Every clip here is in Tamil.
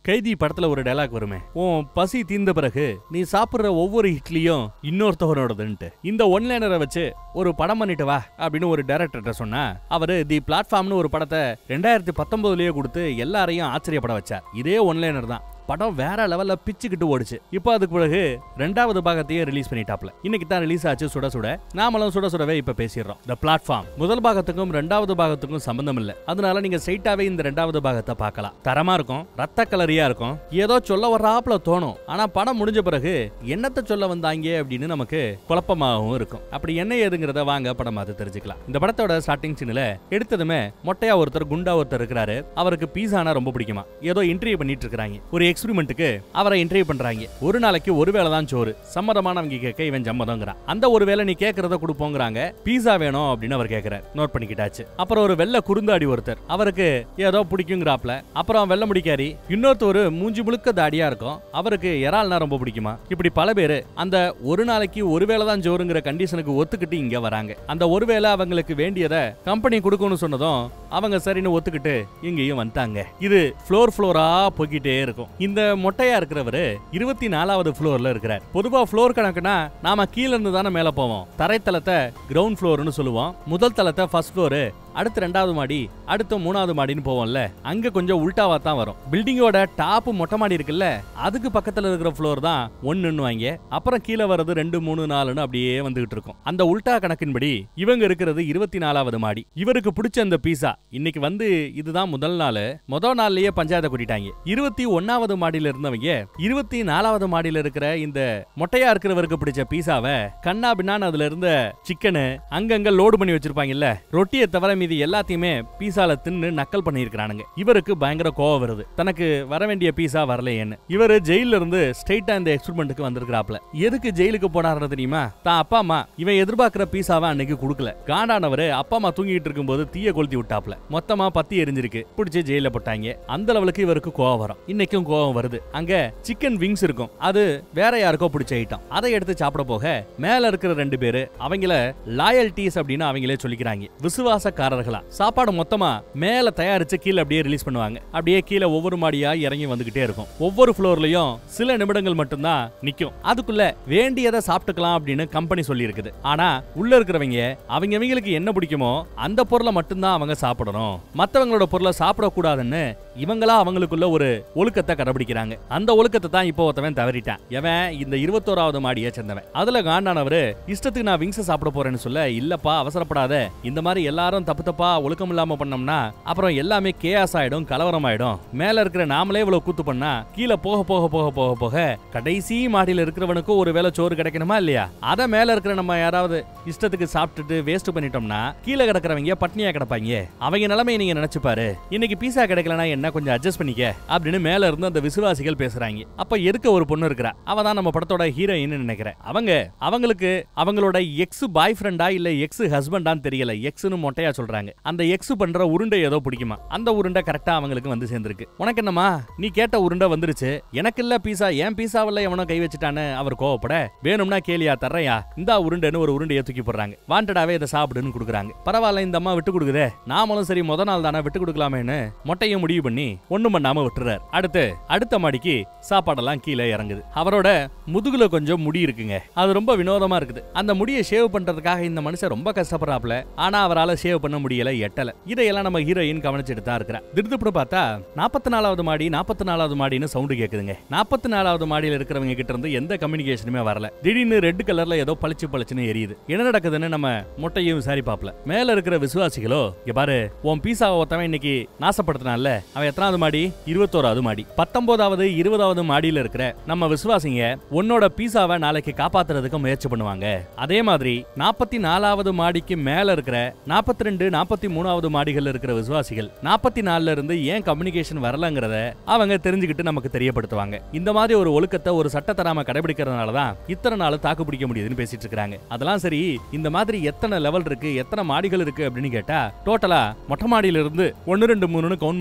கைதி படத்துல ஒரு டைலாக் வருமே உன் பசி தீர்ந்த பிறகு நீ சாப்பிடுற ஒவ்வொரு இட்லியும் இன்னொருத்தவனோடதுன்ட்டு இந்த ஒன்லைனரை வச்சு ஒரு படம் பண்ணிட்டு வா அப்படின்னு ஒரு டைரக்டர்கிட்ட சொன்னா அவரு தி பிளாட்ஃபார்ம்னு ஒரு படத்தை ரெண்டாயிரத்தி பத்தொன்பதுலயே கொடுத்து எல்லாரையும் ஆச்சரியப்பட வச்சார் இதே ஒன்லைனர் தான் படம் வேற லெவல்ல பிச்சுக்கிட்டு ஓடுச்சு இப்போ அதுக்கு பிறகு ரெண்டாவது பாகத்தையே ரிலீஸ் பண்ணிட்டாப்ல இன்னைக்கு தான் ரிலீஸ் ஆச்சு சுட சுட நாமளும் சுட சுடவே இப்ப பேசிடுறோம் த பிளாட்ஃபார்ம் முதல் பாகத்துக்கும் ரெண்டாவது பாகத்துக்கும் சம்பந்தம் இல்ல அதனால நீங்க ஸ்ட்ரைட்டாவே இந்த ரெண்டாவது பாகத்தை பார்க்கலாம் தரமா இருக்கும் ரத்த கலரியா இருக்கும் ஏதோ சொல்ல வர்றாப்புல தோணும் ஆனா படம் முடிஞ்ச பிறகு என்னத்த சொல்ல வந்தாங்க அப்படின்னு நமக்கு குழப்பமாகவும் இருக்கும் அப்படி என்ன ஏதுங்கிறத வாங்க படம் பார்த்து தெரிஞ்சுக்கலாம் இந்த படத்தோட ஸ்டார்டிங் சீன்ல எடுத்ததுமே மொட்டையா ஒருத்தர் குண்டா ஒருத்தர் இருக்கிறாரு அவருக்கு பீஸானா ரொம்ப பிடிக்குமா ஏதோ இன்டர்வியூ பண்ணிட்டு இருக்காங்க ஒரு எக்ஸ்பெரிமெண்ட்டுக்கு அவரை இன்டர்வியூ பண்றாங்க ஒரு நாளைக்கு ஒரு வேளை தான் சோறு சம்மதமானவங்க கேட்க இவன் சம்மதங்கிறான் அந்த ஒரு வேளை நீ கேட்கறத கொடுப்போங்கிறாங்க பீஸா வேணும் அப்படின்னு அவர் கேட்கிறார் நோட் பண்ணிக்கிட்டாச்சு அப்புறம் ஒரு வெள்ளை குறுந்தாடி ஒருத்தர் அவருக்கு ஏதோ பிடிக்குங்கிறாப்ல அப்புறம் வெள்ளை முடிக்காரி இன்னொருத்தர் மூஞ்சி முழுக்க தாடியா இருக்கும் அவருக்கு இறால்னா ரொம்ப பிடிக்குமா இப்படி பல பேர் அந்த ஒரு நாளைக்கு ஒரு வேளை தான் ஜோறுங்கிற கண்டிஷனுக்கு ஒத்துக்கிட்டு இங்க வராங்க அந்த ஒரு வேளை அவங்களுக்கு வேண்டியதை கம்பெனி கொடுக்கணும்னு சொன்னதும் அவங்க சரின்னு ஒத்துக்கிட்டு இங்கேயும் வந்துட்டாங்க இது ஃப்ளோர் ஃப்ளோரா போய்கிட்டே இருக்கும் இந்த மொட்டையா இருக்கிறவரு இருபத்தி நாலாவது ஃப்ளோர்ல இருக்கிறார் பொதுவா ஃப்ளோர் கணக்குனா நாம கீழ இருந்து தானே மேல போவோம் தரைத்தளத்தை கிரவுண்ட் ஃப்ளோர்னு சொல்லுவோம் முதல் தளத்தை ஃபர்ஸ்ட் ஃப்ளோரு அடுத்து ரெண்டாவது மாடி அடுத்து மூணாவது மாடின்னு போவோம்ல அங்க கொஞ்சம் உல்டாவா தான் வரும் பில்டிங்கோட டாப் மொட்டை மாடி இருக்குல்ல அதுக்கு பக்கத்துல இருக்கிற ஃப்ளோர் தான் ஒண்ணுன்னு வாங்க அப்புறம் கீழே வர்றது ரெண்டு மூணு நாலுன்னு அப்படியே வந்துகிட்டு இருக்கும் அந்த உல்டா கணக்கின்படி இவங்க இருக்கிறது இருபத்தி நாலாவது மாடி இவருக்கு பிடிச்ச அந்த பீஸா இன்னைக்கு வந்து இதுதான் முதல் நாள் முதல் நாள்லயே பஞ்சாயத்தை கூட்டிட்டாங்க இருபத்தி ஒன்னாவது மாடியில இருந்தவங்க இருபத்தி நாலாவது மாடியில இருக்கிற இந்த மொட்டையா இருக்கிறவருக்கு பிடிச்ச பீஸாவை கண்ணா பின்னான்னு அதுல இருந்த சிக்கனு அங்கங்க லோடு பண்ணி வச்சிருப்பாங்கல்ல ரொட்டியை தவிர மீதி எல்லாத்தையுமே பீஸால தின்னு நக்கல் பண்ணியிருக்கிறானுங்க இவருக்கு பயங்கர கோவம் வருது தனக்கு வர வேண்டிய பீஸா வரலையேன்னு இவரு ஜெயில இருந்து ஸ்ட்ரைட்டா இந்த எக்ஸ்பெரிமெண்ட்டுக்கு வந்திருக்கிறாப்ல எதுக்கு ஜெயிலுக்கு போனாருன்னு தெரியுமா தான் அப்பா அம்மா இவன் எதிர்பார்க்கிற பீஸாவை அன்னைக்கு கொடுக்கல காண்டானவரு அப்பா அம்மா தூங்கிட்டு இருக்கும்போது தீய கொளுத்தி விட்டாப்ல மொத்தமா பத்தி எரிஞ்சிருக்கு பிடிச்சி ஜெயில போட்டாங்க அந்த லெவலுக்கு இவருக்கு கோவம் வரும் இன்னைக்கும் கோவம் வருது அங்க சிக்கன் விங்ஸ் இருக்கும் அது வேற யாருக்கோ பிடிச்ச ஐட்டம் அதை எடுத்து சாப்பிட போக மேல இருக்கிற ரெண்டு பேரு அவங்கள லாயல்டிஸ் அப்படின்னு அவங்களே சொல்லிக்கிறாங்க விசுவாசக்காரர்களா சாப்பாடு மொத்தமா மேல தயாரிச்சு கீழே அப்படியே ரிலீஸ் பண்ணுவாங்க அப்படியே கீழே ஒவ்வொரு மாடியா இறங்கி வந்துகிட்டே இருக்கும் ஒவ்வொரு ஃப்ளோர்லயும் சில நிமிடங்கள் மட்டும்தான் நிக்கும் அதுக்குள்ள வேண்டியதை சாப்பிட்டுக்கலாம் அப்படின்னு கம்பெனி சொல்லி இருக்குது ஆனா உள்ள இருக்கிறவங்க அவங்க அவங்களுக்கு என்ன பிடிக்குமோ அந்த பொருளை மட்டும்தான் அவங்க சாப்பிடணும் மத்தவங்களோட பொருளை சாப்பிடக்கூடாதுன்னு இவங்களா அவங்களுக்குள்ள ஒரு ஒழுக்கத்தை கடைபிடிக்கிறாங்க அந்த ஒழுக்கத்தை தான் இப்போ ஒருத்தவன் தவறிட்டான் எவன் இந்த இருபத்தோராவது மாடியை சேர்ந்தவன் அதுல காண்டானவரு இஷ்டத்துக்கு நான் விங்ஸ சாப்பிட போறேன்னு சொல்ல இல்லப்பா அவசரப்படாத இந்த மாதிரி எல்லாரும் தப்பு தப்பா ஒழுக்கம் இல்லாம பண்ணோம்னா அப்புறம் எல்லாமே கேஆஸ் ஆயிடும் கலவரம் ஆயிடும் மேல இருக்கிற நாமளே இவ்வளவு கூத்து பண்ணா கீழே போக போக போக போக போக கடைசி மாடியில இருக்கிறவனுக்கும் ஒரு வேளை சோறு கிடைக்கணுமா இல்லையா அத மேல இருக்கிற நம்ம யாராவது இஷ்டத்துக்கு சாப்பிட்டுட்டு வேஸ்ட் பண்ணிட்டோம்னா கீழே கிடக்கிறவங்க பட்னியா கிடப்பாங்க அவங்க நிலைமையை நீங்க நினைச்சு பாரு இன்னைக்கு பீஸா கிடைக்கலனா என்ன கொஞ்சம் அட்ஜஸ்ட் பண்ணிக்க அப்படின்னு மேல இருந்து அந்த விசுவாசிகள் பேசுறாங்க அப்ப எதுக்க ஒரு பொண்ணு இருக்கிறா அவ தான் நம்ம படத்தோட ஹீரோயின் நினைக்கிறேன் அவங்க அவங்களுக்கு அவங்களோட எக்ஸ் பாய் ஃப்ரெண்டா இல்ல எக்ஸ் ஹஸ்பண்டான்னு தெரியல எக்ஸ்னு மொட்டையா சொல்றாங்க அந்த எக்ஸ் பண்ற உருண்டை ஏதோ பிடிக்குமா அந்த உருண்டை கரெக்டா அவங்களுக்கு வந்து சேர்ந்திருக்கு உனக்கு என்னமா நீ கேட்ட உருண்டை வந்துருச்சு எனக்கு இல்ல பீஸா ஏன் பீஸாவில் எவனோ கை வச்சுட்டான்னு அவர் கோவப்பட வேணும்னா கேலியா தர்றையா இந்த உருண்டைன்னு ஒரு உருண்டையை தூக்கி போடுறாங்க வாண்டடாவே இதை சாப்பிடுன்னு கொடுக்குறாங்க பரவாயில்ல இந்த அம்மா விட்டு கொடுக்குதே நாமளும் சரி முத நாள் தானே விட்டு கொடுக்கலாமேன்னு மொட்டையும் முடிவு பண்ணி ஒண்ணும் பண்ணாம விட்டுறாரு அடுத்து அடுத்த மாடிக்கு சாப்பாடெல்லாம் கீழே இறங்குது அவரோட முதுகுல கொஞ்சம் முடி இருக்குங்க அது ரொம்ப வினோதமா இருக்குது அந்த முடியை ஷேவ் பண்றதுக்காக இந்த மனுஷன் ரொம்ப கஷ்டப்படுறாப்ல ஆனா அவரால ஷேவ் பண்ண முடியல எட்டல இதையெல்லாம் நம்ம ஹீரோயின் கவனிச்சுட்டு தான் இருக்கிறா திருதுப்புடு பார்த்தா நாற்பத்தி நாலாவது மாடி நாற்பத்தி நாலாவது மாடின்னு சவுண்டு கேக்குதுங்க நாற்பத்தி நாலாவது மாடியில இருக்கிறவங்க கிட்ட இருந்து எந்த கம்யூனிகேஷனுமே வரல திடீர்னு ரெட் கலர்ல ஏதோ பளிச்சு பளிச்சுன்னு எரியுது என்ன நடக்குதுன்னு நம்ம மொட்டையும் விசாரிப்பாப்ல மேல இருக்கிற விசுவாசிகளோ இங்க பாரு உன் பீஸாவை ஒருத்தவன் இன்னைக்கு நாசப்படுத்தினான்ல அவன் எத்தனாவது மாடி இருபத்தோராவது மாடி பத்தொன்பதாவது இருபதாவது மாடியில இருக்கிற நம்ம விசுவாசிங்க உன்னோட பீஸாவை நாளைக்கு காப்பாத்துறதுக்கு முயற்சி பண்ணுவாங்க அதே மாதிரி நாற்பத்தி நாலாவது மாடிக்கு மேல இருக்கிற நாற்பத்தி ரெண்டு நாற்பத்தி மூணாவது மாடிகள் இருக்கிற விசுவாசிகள் நாற்பத்தி நாலுல இருந்து ஏன் கம்யூனிகேஷன் வரலங்கிறத அவங்க தெரிஞ்சுக்கிட்டு நமக்கு தெரியப்படுத்துவாங்க இந்த மாதிரி ஒரு ஒழுக்கத்தை ஒரு சட்டத்தை நாம கடைபிடிக்கிறதுனால தான் இத்தனை நாள் தாக்கு பிடிக்க முடியுதுன்னு பேசிட்டு இருக்காங்க அதெல்லாம் சரி இந்த மாதிரி எத்தனை லெவல் இருக்கு எத்தனை மாடிகள் இருக்கு அப்படின்னு கேட்டா டோட்டலா மொட்டை மாடியில இருந்து ஒன்னு ரெண்டு மூணுன்னு கவுண்ட் பண்ணிட்டு கீழே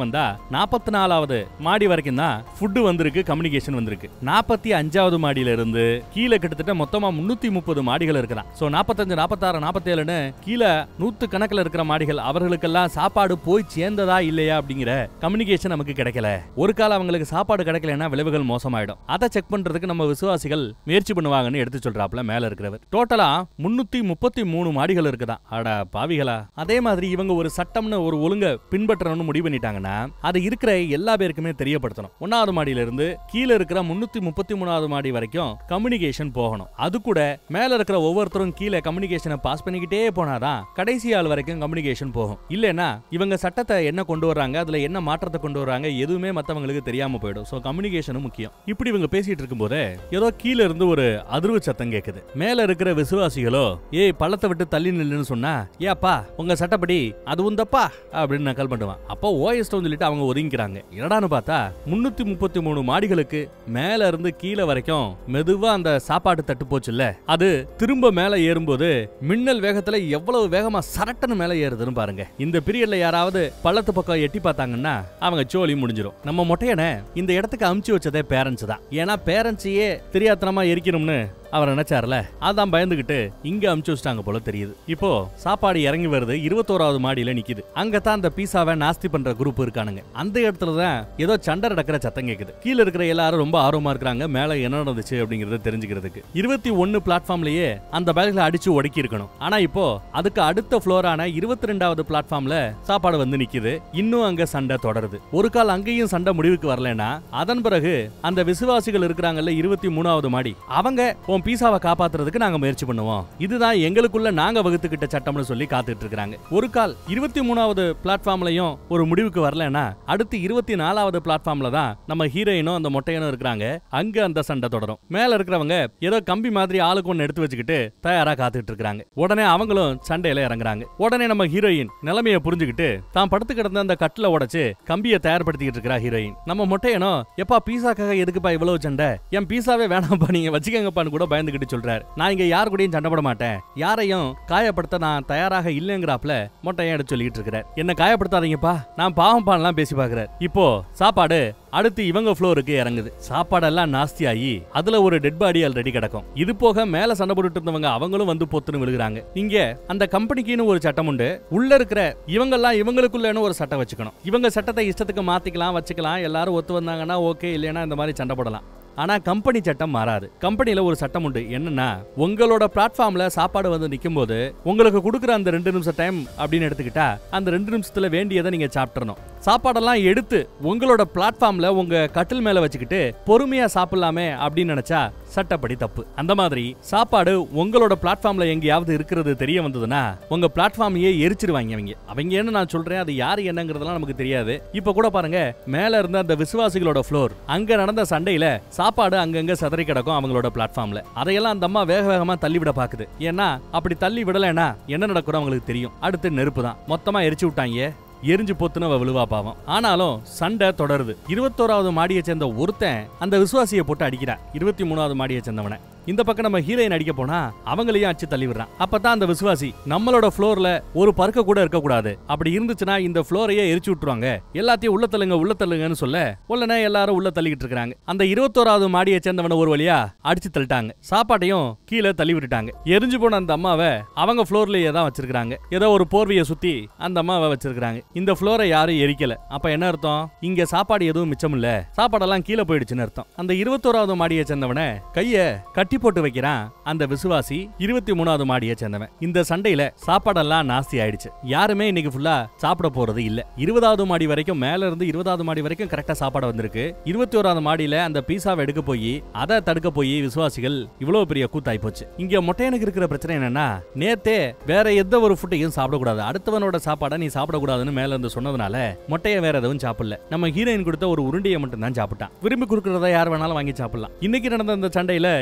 வந்தா நாற்பத்தி நாலாவது மாடி வரைக்கும் தான் ஃபுட்டு வந்திருக்கு கம்யூனிகேஷன் வந்திருக்கு நாற்பத்தி அஞ்சாவது மாடியில இருந்து கீழே கிட்டத்தட்ட மொத்தமா முன்னூத்தி முப்பது மாடிகள் இருக்கிறான் சோ நாற்பத்தஞ்சு நாற்பத்தாறு நாற்பத்தேழுன்னு கீழே நூத்து கணக்குல இருக்கிற மாடிகள் அவர்களுக்கெல்லாம் சாப்பாடு போய் சேர்ந்ததா இல்லையா அப்படிங்கிற கம்யூனிகேஷன் நமக்கு கிடைக்கல ஒரு காலம் அவங்களுக்கு சாப்பாடு கிடைக்கலன்னா விளைவுகள் மோசமாயிடும் அதை செக் பண்றதுக்கு நம்ம விசுவாசிகள் முயற்சி பண்ணுவாங்கன்னு எடுத்து சொல்றாப்ல மேல இருக்கிறவர் டோட்டலா முன்னூத்தி முப்பத்தி மூணு மாடிகள் இருக்குதான் அட பாவிகளா அதே மாதிரி இவங்க ஒரு சட்டம்னு ஒரு ஒழுங்க பின்பற்றணும்னு முடிவு பண்ணிட்டாங்கன்னா அது இருக்கிற எல்லா பேருக்குமே தெரியப்படுத்தணும் ஒன்னாவது மாடியில இருந்து கீழே இருக்கிற முன்னூத்தி முப்பத்தி மூணாவது மாடி வரைக்கும் கம்யூனிகேஷன் போகணும் அது கூட மேல இருக்கிற ஒவ்வொருத்தரும் கீழே கம்யூனிகேஷனை பாஸ் பண்ணிக்கிட்டே போனாதான் கடைசி ஆள் வரைக்கும் கம்யூனிகேஷன் போகும் இல்லைன்னா இவங்க சட்டத்தை என்ன கொண்டு வர்றாங்க அதுல என்ன மாற்றத்தை கொண்டு வர்றாங்க எதுவுமே மத்தவங்களுக்கு தெரியாம போயிடும் சோ கம்யூனிகேஷனும் முக்கியம் இப்படி இவங்க பேசிட்டு இருக்கும்போதே ஏதோ கீழ இருந்து ஒரு அதிர்வு சத்தம் கேக்குது மேல இருக்கிற விசுவாசிகளோ ஏய் பள்ளத்தை விட்டு தள்ளி நில்லுன்னு சொன்னா ஏப்பா உங்க சட்டப்படி அதுவும் தப்பா அப்படின்னு நக்கல் பண்ணுவான் அப்போ ஓஎஸ் சொல்லிட்டு அவங்க ஒதுங்கிக்கிறாங்க என்னடான்னு பார்த்தா முன்னூத்தி முப்பத்தி மூணு மாடிகளுக்கு மேல இருந்து கீழே வரைக்கும் மெதுவா அந்த சாப்பாடு தட்டு போச்சுல்ல அது திரும்ப மேல ஏறும்போது மின்னல் வேகத்துல எவ்வளவு வேகமா சரட்டன்னு மேல ஏறுதுன்னு பாருங்க இந்த பீரியட்ல யாராவது பள்ளத்து பக்கம் எட்டி பார்த்தாங்கன்னா அவங்க சோலி முடிஞ்சிரும் நம்ம மொட்டையனை இந்த இடத்துக்கு அமுச்சு வச்சதே பேரண்ட்ஸ் தான் ஏன்னா பேரண்ட்ஸையே தெரியாத்தனமா எரிக்கணும்னு அவர் நினைச்சார்ல அதான் பயந்துகிட்டு இங்க அமுச்சு வச்சிட்டாங்க போல தெரியுது இப்போ சாப்பாடு இறங்கி வருது இருபத்தோராவது மாடியில நிக்குது அங்கதான் அந்த பீஸாவை நாஸ்தி பண்ற குரூப் இருக்கானுங்க அந்த இடத்துல தான் ஏதோ சண்டை நடக்கிற சத்தம் கேக்குது கீழ இருக்கிற எல்லாரும் ரொம்ப ஆர்வமா இருக்காங்க மேல என்ன நடந்துச்சு அப்படிங்கறத தெரிஞ்சுக்கிறதுக்கு இருபத்தி ஒன்னு பிளாட்ஃபார்ம்லயே அந்த பேக்ல அடிச்சு ஒடுக்கி இருக்கணும் ஆனா இப்போ அதுக்கு அடுத்த ஃப்ளோரான இருபத்தி ரெண்டாவது பிளாட்ஃபார்ம்ல சாப்பாடு வந்து நிக்குது இன்னும் அங்க சண்டை தொடருது ஒரு கால் அங்கேயும் சண்டை முடிவுக்கு வரலனா அதன் பிறகு அந்த விசுவாசிகள் இருக்கிறாங்கல்ல இருபத்தி மூணாவது மாடி அவங்க உன் பீஸாவை காப்பாத்துறதுக்கு நாங்க முயற்சி பண்ணுவோம் இதுதான் எங்களுக்குள்ள நாங்க வகுத்துக்கிட்ட சட்டம்னு சொல்லி காத்துட்டு இருக்காங்க ஒரு கால் இருபத்தி மூணாவது பிளாட்ஃபார்ம்லயும் ஒரு முடிவுக்கு வரலனா அடுத்து இருபத்தி நாலாவது பிளாட்ஃபார்ம்ல தான் நம்ம ஹீரோயினும் அந்த மொட்டையனும் இருக்கிறாங்க அங்க அந்த சண்டை தொடரும் மேல இருக்கிறவங்க ஏதோ கம்பி மாதிரி ஆளுக்கு ஒன்னு எடுத்து வச்சுக்கிட்டு தயாரா காத்துட்டு இருக்காங்க உடனே அவங்களும் சண்டையில இறங்குறாங்க உடனே நம்ம ஹீரோயின் நிலைமைய புரிஞ்சுக்கிட்டு தான் படுத்து கிடந்த அந்த கட்டில உடைச்சு கம்பியை தயார்படுத்திக்கிட்டு இருக்கிறா ஹீரோயின் நம்ம மொட்டையனோ எப்பா பீஸாக்காக எதுக்குப்பா இவ்வளவு சண்டை என் பீஸாவே வேணாம்ப்பா நீங்க வச்சுக்கங்கப்பான்னு கூட பயந்துகிட்டு சொல்றாரு நான் இங்க யார் கூடயும் சண்டை போட மாட்டேன் யாரையும் காயப்படுத்த நான் தயாராக இல்லைங்கிறாப்ல மொட்டையன் எடுத்து சொல்லிட்டு இருக்கிறார் என்ன காயப்படுத்தாதீங்கப்பா நான் பாவம் பான்லாம் பேசி பாக்குறார் இப்போ சாப்பாடு அடுத்து இவங்க ஃப்ளோருக்கு இறங்குது சாப்பாடெல்லாம் நாஸ்தி ஆகி அதுல ஒரு டெட் பாடி ஆல்ரெடி கிடக்கும் இது போக மேல சண்டை போட்டுட்டு இருந்தவங்க அவங்களும் வந்து பொத்துன்னு விழுகுறாங்க இங்க அந்த கம்பெனிக்குன்னு ஒரு சட்டம் உண்டு உள்ள இருக்கிற இவங்கெல்லாம் இவங்களுக்குள்ளன்னு ஒரு சட்டம் வச்சுக்கணும் இவங்க சட்டத்தை இஷ்டத்துக்கு மாத்திக்கலாம் வச்சுக்கலாம் எல்லாரும் ஒத்து வந்தாங்கன்னா ஓகே இல்லைன்னா இந்த மாதிரி சண்டை போடலாம் ஆனா கம்பெனி சட்டம் மாறாது கம்பெனில ஒரு சட்டம் உண்டு என்னன்னா உங்களோட பிளாட்ஃபார்ம்ல சாப்பாடு வந்து நிக்கும் போது உங்களுக்கு கொடுக்குற அந்த ரெண்டு நிமிஷம் டைம் அப்படின்னு எடுத்துக்கிட்டா அந்த ரெண்டு நிமிஷத்துல வேண்டியதை நீங்க சாப்பிட்றணும் சாப்பாடெல்லாம் எடுத்து உங்களோட பிளாட்ஃபார்ம்ல உங்க கட்டில் மேல வச்சுக்கிட்டு பொறுமையா சாப்பிடலாமே அப்படின்னு நினைச்சா சட்டப்படி தப்பு அந்த மாதிரி சாப்பாடு உங்களோட பிளாட்ஃபார்ம்ல எங்கேயாவது இருக்கிறது தெரிய வந்ததுன்னா உங்க பிளாட்ஃபார்மையே எரிச்சிருவாங்க அவங்க அவங்க என்ன நான் சொல்றேன் அது யாரு என்னங்கிறதெல்லாம் நமக்கு தெரியாது இப்ப கூட பாருங்க மேல இருந்த அந்த விசுவாசிகளோட ஃப்ளோர் அங்க நடந்த சண்டையில சாப்பாடு அங்கங்க சதறி கிடக்கும் அவங்களோட பிளாட்ஃபார்ம்ல அதையெல்லாம் அந்த அம்மா வேக வேகமா தள்ளி விட பாக்குது ஏன்னா அப்படி தள்ளி விடலைன்னா என்ன நடக்கும் அவங்களுக்கு தெரியும் அடுத்து நெருப்பு தான் மொத்தமா எரிச்சு விட்டாங்க எரிஞ்சு பொத்துன அவ விழுவா பாவம் ஆனாலும் சண்டை தொடருது இருபத்தோராவது மாடியை சேர்ந்த ஒருத்தன் அந்த விசுவாசியை போட்டு அடிக்கிறான் இருபத்தி மூணாவது மாடியை சேர்ந்தவனை இந்த பக்கம் நம்ம ஹீரோயின் அடிக்க போனா அவங்களையும் அடிச்சு தள்ளி விடுறான் அப்பதான் அந்த விசுவாசி நம்மளோட ஃப்ளோர்ல ஒரு பருக்க கூட இருக்க கூடாது அப்படி இருந்துச்சுன்னா இந்த ஃப்ளோரையே எரிச்சு விட்டுருவாங்க எல்லாத்தையும் உள்ள தள்ளுங்க உள்ள தள்ளுங்கன்னு சொல்ல உடனே எல்லாரும் உள்ள தள்ளிக்கிட்டு இருக்காங்க அந்த இருபத்தோராவது மாடியை சேர்ந்தவன ஒரு வழியா அடிச்சு தள்ளிட்டாங்க சாப்பாட்டையும் கீழே தள்ளி விட்டுட்டாங்க எரிஞ்சு போன அந்த அம்மாவை அவங்க ஃப்ளோர்லயே தான் வச்சிருக்காங்க ஏதோ ஒரு போர்வையை சுத்தி அந்த அம்மாவை வச்சிருக்காங்க இந்த ஃப்ளோரை யாரும் எரிக்கல அப்ப என்ன அர்த்தம் இங்க சாப்பாடு எதுவும் மிச்சம் இல்ல சாப்பாடெல்லாம் கீழே போயிடுச்சுன்னு அர்த்தம் அந்த இருபத்தோராவது மாடியை சேர்ந்தவன கைய கட்டி போட்டு வைக்கிறான் அந்த விசுவாசி இருபத்தி மூணாவது மாடியை சேர்ந்தவன் இந்த சண்டையில சாப்பாடெல்லாம் நாஸ்தி ஆயிடுச்சு யாருமே இன்னைக்கு ஃபுல்லா சாப்பிட போறது இல்ல இருபதாவது மாடி வரைக்கும் மேல இருந்து இருபதாவது மாடி வரைக்கும் கரெக்டா சாப்பாடு வந்திருக்கு இருபத்தி ஓராவது மாடியில அந்த பீஸாவை எடுக்க போய் அதை தடுக்க போய் விசுவாசிகள் இவ்வளவு பெரிய கூத்தாய் போச்சு இங்க மொட்டையனுக்கு இருக்கிற பிரச்சனை என்னன்னா நேத்தே வேற எந்த ஒரு ஃபுட்டையும் சாப்பிடக்கூடாது அடுத்தவனோட சாப்பாடை நீ சாப்பிடக்கூடாதுன்னு மேல இருந்து சொன்னதுனால மொட்டைய வேற எதுவும் சாப்பிடல நம்ம ஹீரோயின் கொடுத்த ஒரு உருண்டையை மட்டும் தான் சாப்பிட்டான் விரும்பி கொடுக்கறத யார் வேணாலும் வாங்கி சாப்பிடலாம் இன்னைக்கு நடந்த அந்த சண்டையில இன்னைக்கு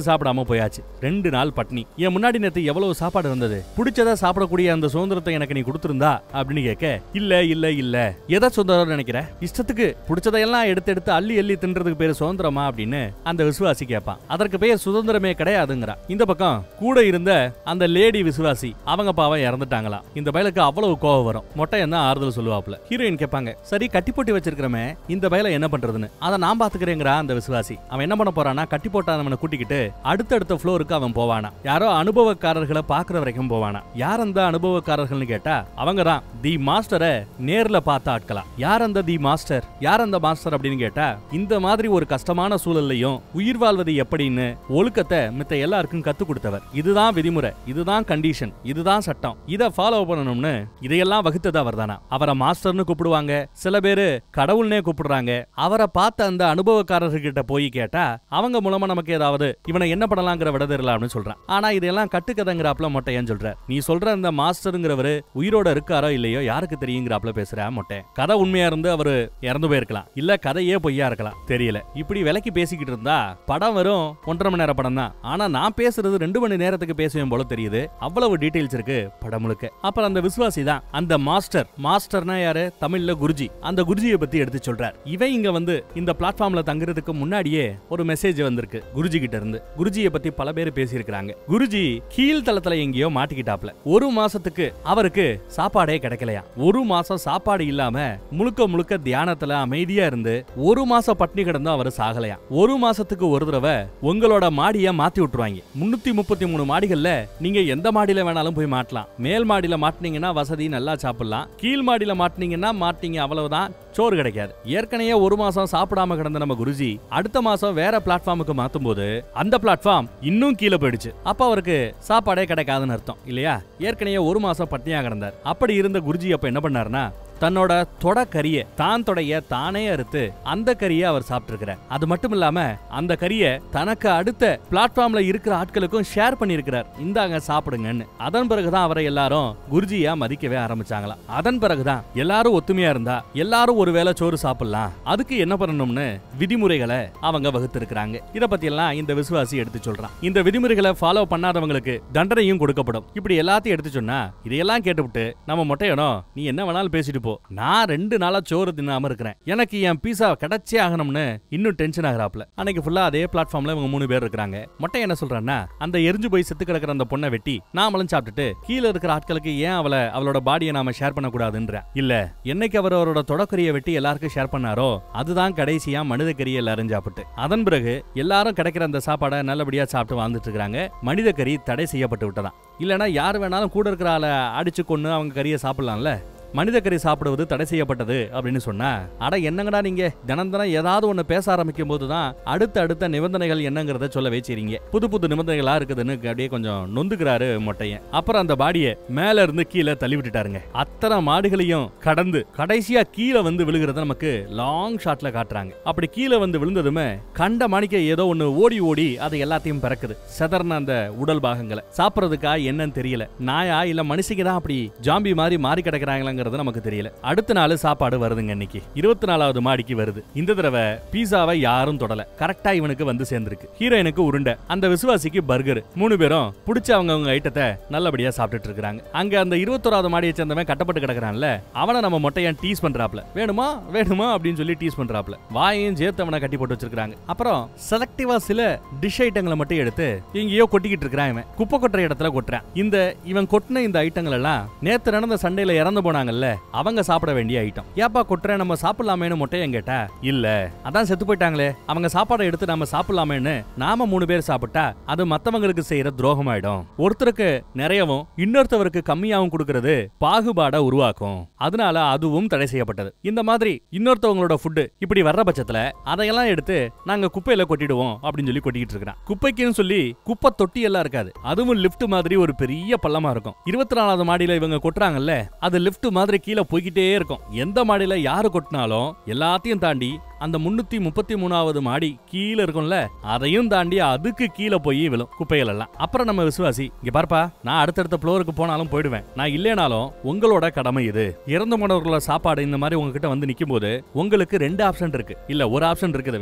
சாப்பிடாம போயாச்சு ரெண்டு நாள் பட்னி என் முன்னாடி நேத்து எவ்வளவு சாப்பாடு இருந்தது பிடிச்சதா சாப்பிடக்கூடிய அந்த சுதந்திரத்தை எனக்கு நீ கொடுத்திருந்தா அப்படின்னு கேட்க இல்ல இல்ல இல்ல எதை சுதந்திரம் நினைக்கிற இஷ்டத்துக்கு பிடிச்சதையெல்லாம் எடுத்து எடுத்து அள்ளி அள்ளி தின்றதுக்கு பேரு சுதந்திரமா அப்படின்னு அந்த விசுவாசி கேட்பான் அதற்கு பேர் சுதந்திரமே கிடையாதுங்கிறா இந்த பக்கம் கூட இருந்த அந்த லேடி விசுவாசி அவங்க பாவம் இறந்துட்டாங்களாம் இந்த பயலுக்கு அவ்வளவு கோவம் வரும் மொட்டையன் தான் ஆறுதல் சொல்லுவாப்ல ஹீரோயின் கேட்பாங்க சரி கட்டி போட்டு வச்சிருக்கிறமே இந்த பயல என்ன பண்றதுன்னு அதை நான் பாத்துக்கிறேங்கிறா அந்த விசுவாசி அவன் என்ன பண்ண போறானா கட்டி போட்டானவனை கூட்டிக்கிட்டு அடுத்தடுத்த ஃப்ளோருக்கு அவன் போவானா யாரோ அனுபவக்காரர்களை பாக்குற வரைக்கும் போவானா யார் அந்த அனுபவக்காரர்கள்னு கேட்டா அவங்க தான் தி மாஸ்டரை நேர்ல பார்த்த ஆட்களா யார் அந்த தி மாஸ்டர் யார் அந்த மாஸ்டர் அப்படின்னு கேட்டா இந்த மாதிரி ஒரு கஷ்டமான சூழல்லையும் உயிர் வாழ்வது எப்படின்னு ஒழுக்கத்தை மித்த எல்லாருக்கும் கத்து கொடுத்தவர் இதுதான் விதிமுறை இதுதான் கண்டிஷன் இதுதான் சட்டம் இத ஃபாலோ பண்ணணும்னு இதையெல்லாம் வகுத்தது அவர் தானா அவரை மாஸ்டர்னு கூப்பிடுவாங்க சில பேரு கடவுள்னே கூப்பிடுறாங்க அவரை பார்த்த அந்த அனுபவக்காரர்கிட்ட போய் கேட்டா அவங்க மூலமா நமக்கு ஏதாவது இவனை என்ன பண்ணலாங்கிற விட தெரியலாம்னு சொல்றான் ஆனா இதெல்லாம் கட்டுக்கதைங்கிறாப்ல மொட்டையன்னு சொல்ற நீ சொல்ற அந்த மாஸ்டருங்கிறவரு உயிரோட இருக்காரோ இல்லையோ யாருக்கு தெரியுங்கிறாப்ல பேசுற மொட்டை கதை உண்மையா இருந்து அவரு இறந்து போயிருக்கலாம் இல்ல கதையே பொய்யா இருக்கலாம் தெரியல இப்படி விலைக்கு பேசிக்கிட்டு இருந்தா படம் வரும் ஒன்றரை மணி நேர படம் தான் ஆனா நான் பேசுறது ரெண்டு மணி நேரத்துக்கு பேசுவேன் போல தெரியுது அவ்வளவு டீடைல்ஸ் இருக்கு படம் முழுக்க அப்புறம் அந்த விசுவாசி தான் அந்த மாஸ்டர் மாஸ்டர்னா யாரு தமிழ்ல குருஜி அந்த குருஜியை பத்தி எடுத்து சொல்றார் இவன் இங்க வந்து இந்த பிளாட்ஃபார்ம்ல தங்குறதுக்கு முன்னாடியே ஒரு மெசேஜ் வந்திருக்கு குருஜி கிட்ட இருந்து குருஜியை பத்தி பல பேர் பேசியிருக்கிறாங்க குருஜி கீழ் தளத்துல எங்கேயோ மாட்டிக்கிட்டாப்ல ஒரு மாசத்துக்கு அவருக்கு சாப்பாடே கிடைக்கலையா ஒரு மாசம் சாப்பாடு இல்லாம முழுக்க முழுக்க தியானத்துல அமைதியா இருந்து ஒரு மாசம் பட்னி கிடந்தும் அவர் சாகலையா ஒரு மாசத்துக்கு ஒரு தடவை உங்களோட மாடிய மாத்தி விட்டுருவாங்க முன்னூத்தி முப்பத்தி மூணு மாடிகள்ல நீங்க எந்த மாடியில வேணாலும் போய் மாட்டலாம் மேல் மாடியில மாட்டினீங்கன்னா வசதி நல்லா சாப்பிடலாம் கீழ் மாடியில மாட்டினீங்கன்னா மாட்டீங்க அவ்வளவுதான் சோறு கிடைக்காது ஏற்கனவே ஒரு மாசம் சாப்பிடாம கிடந்த நம்ம குருஜி அடுத்த மாசம் வேற பிளாட்ஃபார்முக்கு மாத்தும் போது அந்த பிளாட்ஃபார்ம் இன்னும் கீழே போயிடுச்சு அப்ப அவருக்கு சாப்பாடே கிடைக்காதுன்னு அர்த்தம் இல்லையா ஏற்கனவே ஒரு மாசம் பட்டினியா கிடந்தார் அப்படி இருந்த குருஜி அப்ப என்ன பண்ணாருன்னா தன்னோட தொட கறிய தான் தொடைய தானே அறுத்து அந்த கறியை அவர் சாப்பிட்டிருக்கிறார் அது மட்டும் இல்லாம அந்த கறிய தனக்கு அடுத்த பிளாட்ஃபார்ம்ல இருக்கிற ஆட்களுக்கும் ஷேர் பண்ணியிருக்கிறார் இந்தாங்க சாப்பிடுங்கன்னு அதன் பிறகுதான் அவரை எல்லாரும் குருஜியா மதிக்கவே ஆரம்பிச்சாங்களாம் அதன் பிறகுதான் எல்லாரும் ஒத்துமையா இருந்தா எல்லாரும் ஒரு வேளை சோறு சாப்பிடலாம் அதுக்கு என்ன பண்ணணும்னு விதிமுறைகளை அவங்க வகுத்திருக்கிறாங்க இத பத்தி எல்லாம் இந்த விசுவாசி எடுத்து சொல்றான் இந்த விதிமுறைகளை ஃபாலோ பண்ணாதவங்களுக்கு தண்டனையும் கொடுக்கப்படும் இப்படி எல்லாத்தையும் எடுத்து சொன்னா இதையெல்லாம் கேட்டுவிட்டு நம்ம மொட்டையனோ நீ என்ன வேணாலும் பேசிட்டு போ நான் ரெண்டு நாளா சோறு தின்னாம இருக்கிறேன் எனக்கு என் பீஸா கிடைச்சே ஆகணும்னு இன்னும் டென்ஷன் ஆகுறாப்ல அன்னைக்கு ஃபுல்லா அதே பிளாட்ஃபார்ம்ல இவங்க மூணு பேர் இருக்காங்க மொட்டை என்ன சொல்றான்னா அந்த எரிஞ்சு போய் செத்து கிடக்கிற அந்த பொண்ணை வெட்டி நாமளும் சாப்பிட்டுட்டு கீழே இருக்கிற ஆட்களுக்கு ஏன் அவளை அவளோட பாடியை நாம ஷேர் பண்ண கூடாதுன்ற இல்ல என்னைக்கு அவர் அவரோட தொடக்கரியை வெட்டி எல்லாருக்கும் ஷேர் பண்ணாரோ அதுதான் கடைசியா மனித கறியை எல்லாரும் சாப்பிட்டு அதன் பிறகு எல்லாரும் கிடைக்கிற அந்த சாப்பாடை நல்லபடியா சாப்பிட்டு வாழ்ந்துட்டு இருக்காங்க மனித கறி தடை செய்யப்பட்டு விட்டதாம் இல்லனா யார் வேணாலும் கூட இருக்கிற ஆளை அடிச்சு கொண்டு அவங்க கறியை சாப்பிடலாம்ல மனித கறி சாப்பிடுவது தடை செய்யப்பட்டது அப்படின்னு சொன்னா அட என்னங்கடா நீங்க தினம் தினம் ஏதாவது ஒண்ணு பேச ஆரம்பிக்கும் போதுதான் அடுத்த அடுத்த நிபந்தனைகள் என்னங்கறத சொல்ல வச்சிருங்க புது புது நிபந்தனைகளா இருக்குதுன்னு அப்படியே கொஞ்சம் நொந்துக்கிறாரு மொட்டையன் அப்புறம் அந்த பாடியை மேல இருந்து கீழே தள்ளி விட்டுட்டாருங்க அத்தனை மாடுகளையும் கடந்து கடைசியா கீழே வந்து விழுகிறத நமக்கு லாங் ஷாட்ல காட்டுறாங்க அப்படி கீழே வந்து விழுந்ததுமே கண்ட மாணிக்க ஏதோ ஒண்ணு ஓடி ஓடி அதை எல்லாத்தையும் பிறக்குது செதர்ன அந்த உடல் பாகங்களை சாப்பிடறதுக்கா என்னன்னு தெரியல நாயா இல்ல மனுஷங்க தான் அப்படி ஜாம்பி மாதிரி மாறி கிடக்குறாங்களாங்கிறது நமக்கு தெரியல அடுத்த நாள் சாப்பாடு வருதுங்க இன்னைக்கு இருபத்தி நாலாவது மாடிக்கு வருது இந்த தடவை பீஸாவை யாரும் தொடல கரெக்டா இவனுக்கு வந்து சேர்ந்திருக்கு ஹீரோயினுக்கு உருண்டை அந்த விசுவாசிக்கு பர்கர் மூணு பேரும் பிடிச்ச அவங்க அவங்க ஐட்டத்தை நல்லபடியா சாப்பிட்டுட்டு இருக்காங்க அங்க அந்த இருபத்தோராவது மாடியை சேர்ந்தவன் கட்டப்பட்டு கிடக்குறான்ல அவனை நம்ம மொட்டையன் டீஸ் பண்றாப்ல வேணுமா வேணுமா அப்படின்னு சொல்லி டீஸ் பண்றாப்ல வாயையும் சேர்த்து அவனை கட்டி போட்டு வச்சிருக்காங்க அப்புறம் செலக்டிவா சில டிஷ் ஐட்டங்களை மட்டும் எடுத்து எங்கேயோ கொட்டிக்கிட்டு இருக்கிறான் இவன் குப்பை கொட்டுற இடத்துல கொட்டுறான் இந்த இவன் கொட்டின இந்த ஐட்டங்கள் எல்லாம் நேத்து நடந்த சண்டையில இறந்து போனாங்கல்ல அவங்க சாப்பிட வேண்டிய ஐட்டம் ஏப்பா கொட்டுற நம்ம சாப்பிடலாமேன்னு மொட்டையன் கேட்டா இல்ல அதான் செத்து போயிட்டாங்களே அவங்க சாப்பாடை எடுத்து நம்ம சாப்பிடலாமேன்னு நாம மூணு பேர் சாப்பிட்டா அது மத்தவங்களுக்கு செய்யற துரோகமாயிடும் ஒருத்தருக்கு நிறையவும் இன்னொருத்தவருக்கு கம்மியாவும் கொடுக்கறது பாகுபாட உருவாக்கும் அதனால அதுவும் தடை செய்யப்பட்டது இந்த மாதிரி இன்னொருத்தவங்களோட ஃபுட்டு இப்படி வர்ற பட்சத்துல அதையெல்லாம் எடுத்து நாங்க குப்பையில கொட்டிடுவோம் அப்படின்னு சொல்லி கொட்டிக்கிட்டு இருக்கிறான் குப்பைக்குன்னு சொல்லி குப்பை தொட்டி எல்லாம் இருக்காது அதுவும் லிஃப்ட் மாதிரி ஒரு பெரிய பள்ளமா இருக்கும் இருபத்தி நாலாவது மாடியில இவங்க கொட்டுறாங்கல்ல அது லிஃப்ட் மாதிரி கீழே போய்கிட்டே இருக்கும் எந்த மாடியில யாரு கொட்டினாலும் எல்லாத்தையும் தாண்டி அந்த முன்னூத்தி முப்பத்தி மூணாவது மாடி கீழே இருக்கும்ல அதையும் தாண்டி அதுக்கு கீழே போய் விழும் குப்பைகள் எல்லாம் அப்புறம் நம்ம விசுவாசி இங்க பார்ப்பா நான் அடுத்தடுத்த ஃப்ளோருக்கு போனாலும் போயிடுவேன் நான் இல்லைனாலும் உங்களோட கடமை இது இறந்து போனவர்களோட சாப்பாடு இந்த மாதிரி உங்ககிட்ட வந்து நிக்கும் போது உங்களுக்கு ரெண்டு ஆப்ஷன் இருக்கு இல்ல ஒரு ஆப்ஷன் இருக்குது வேணா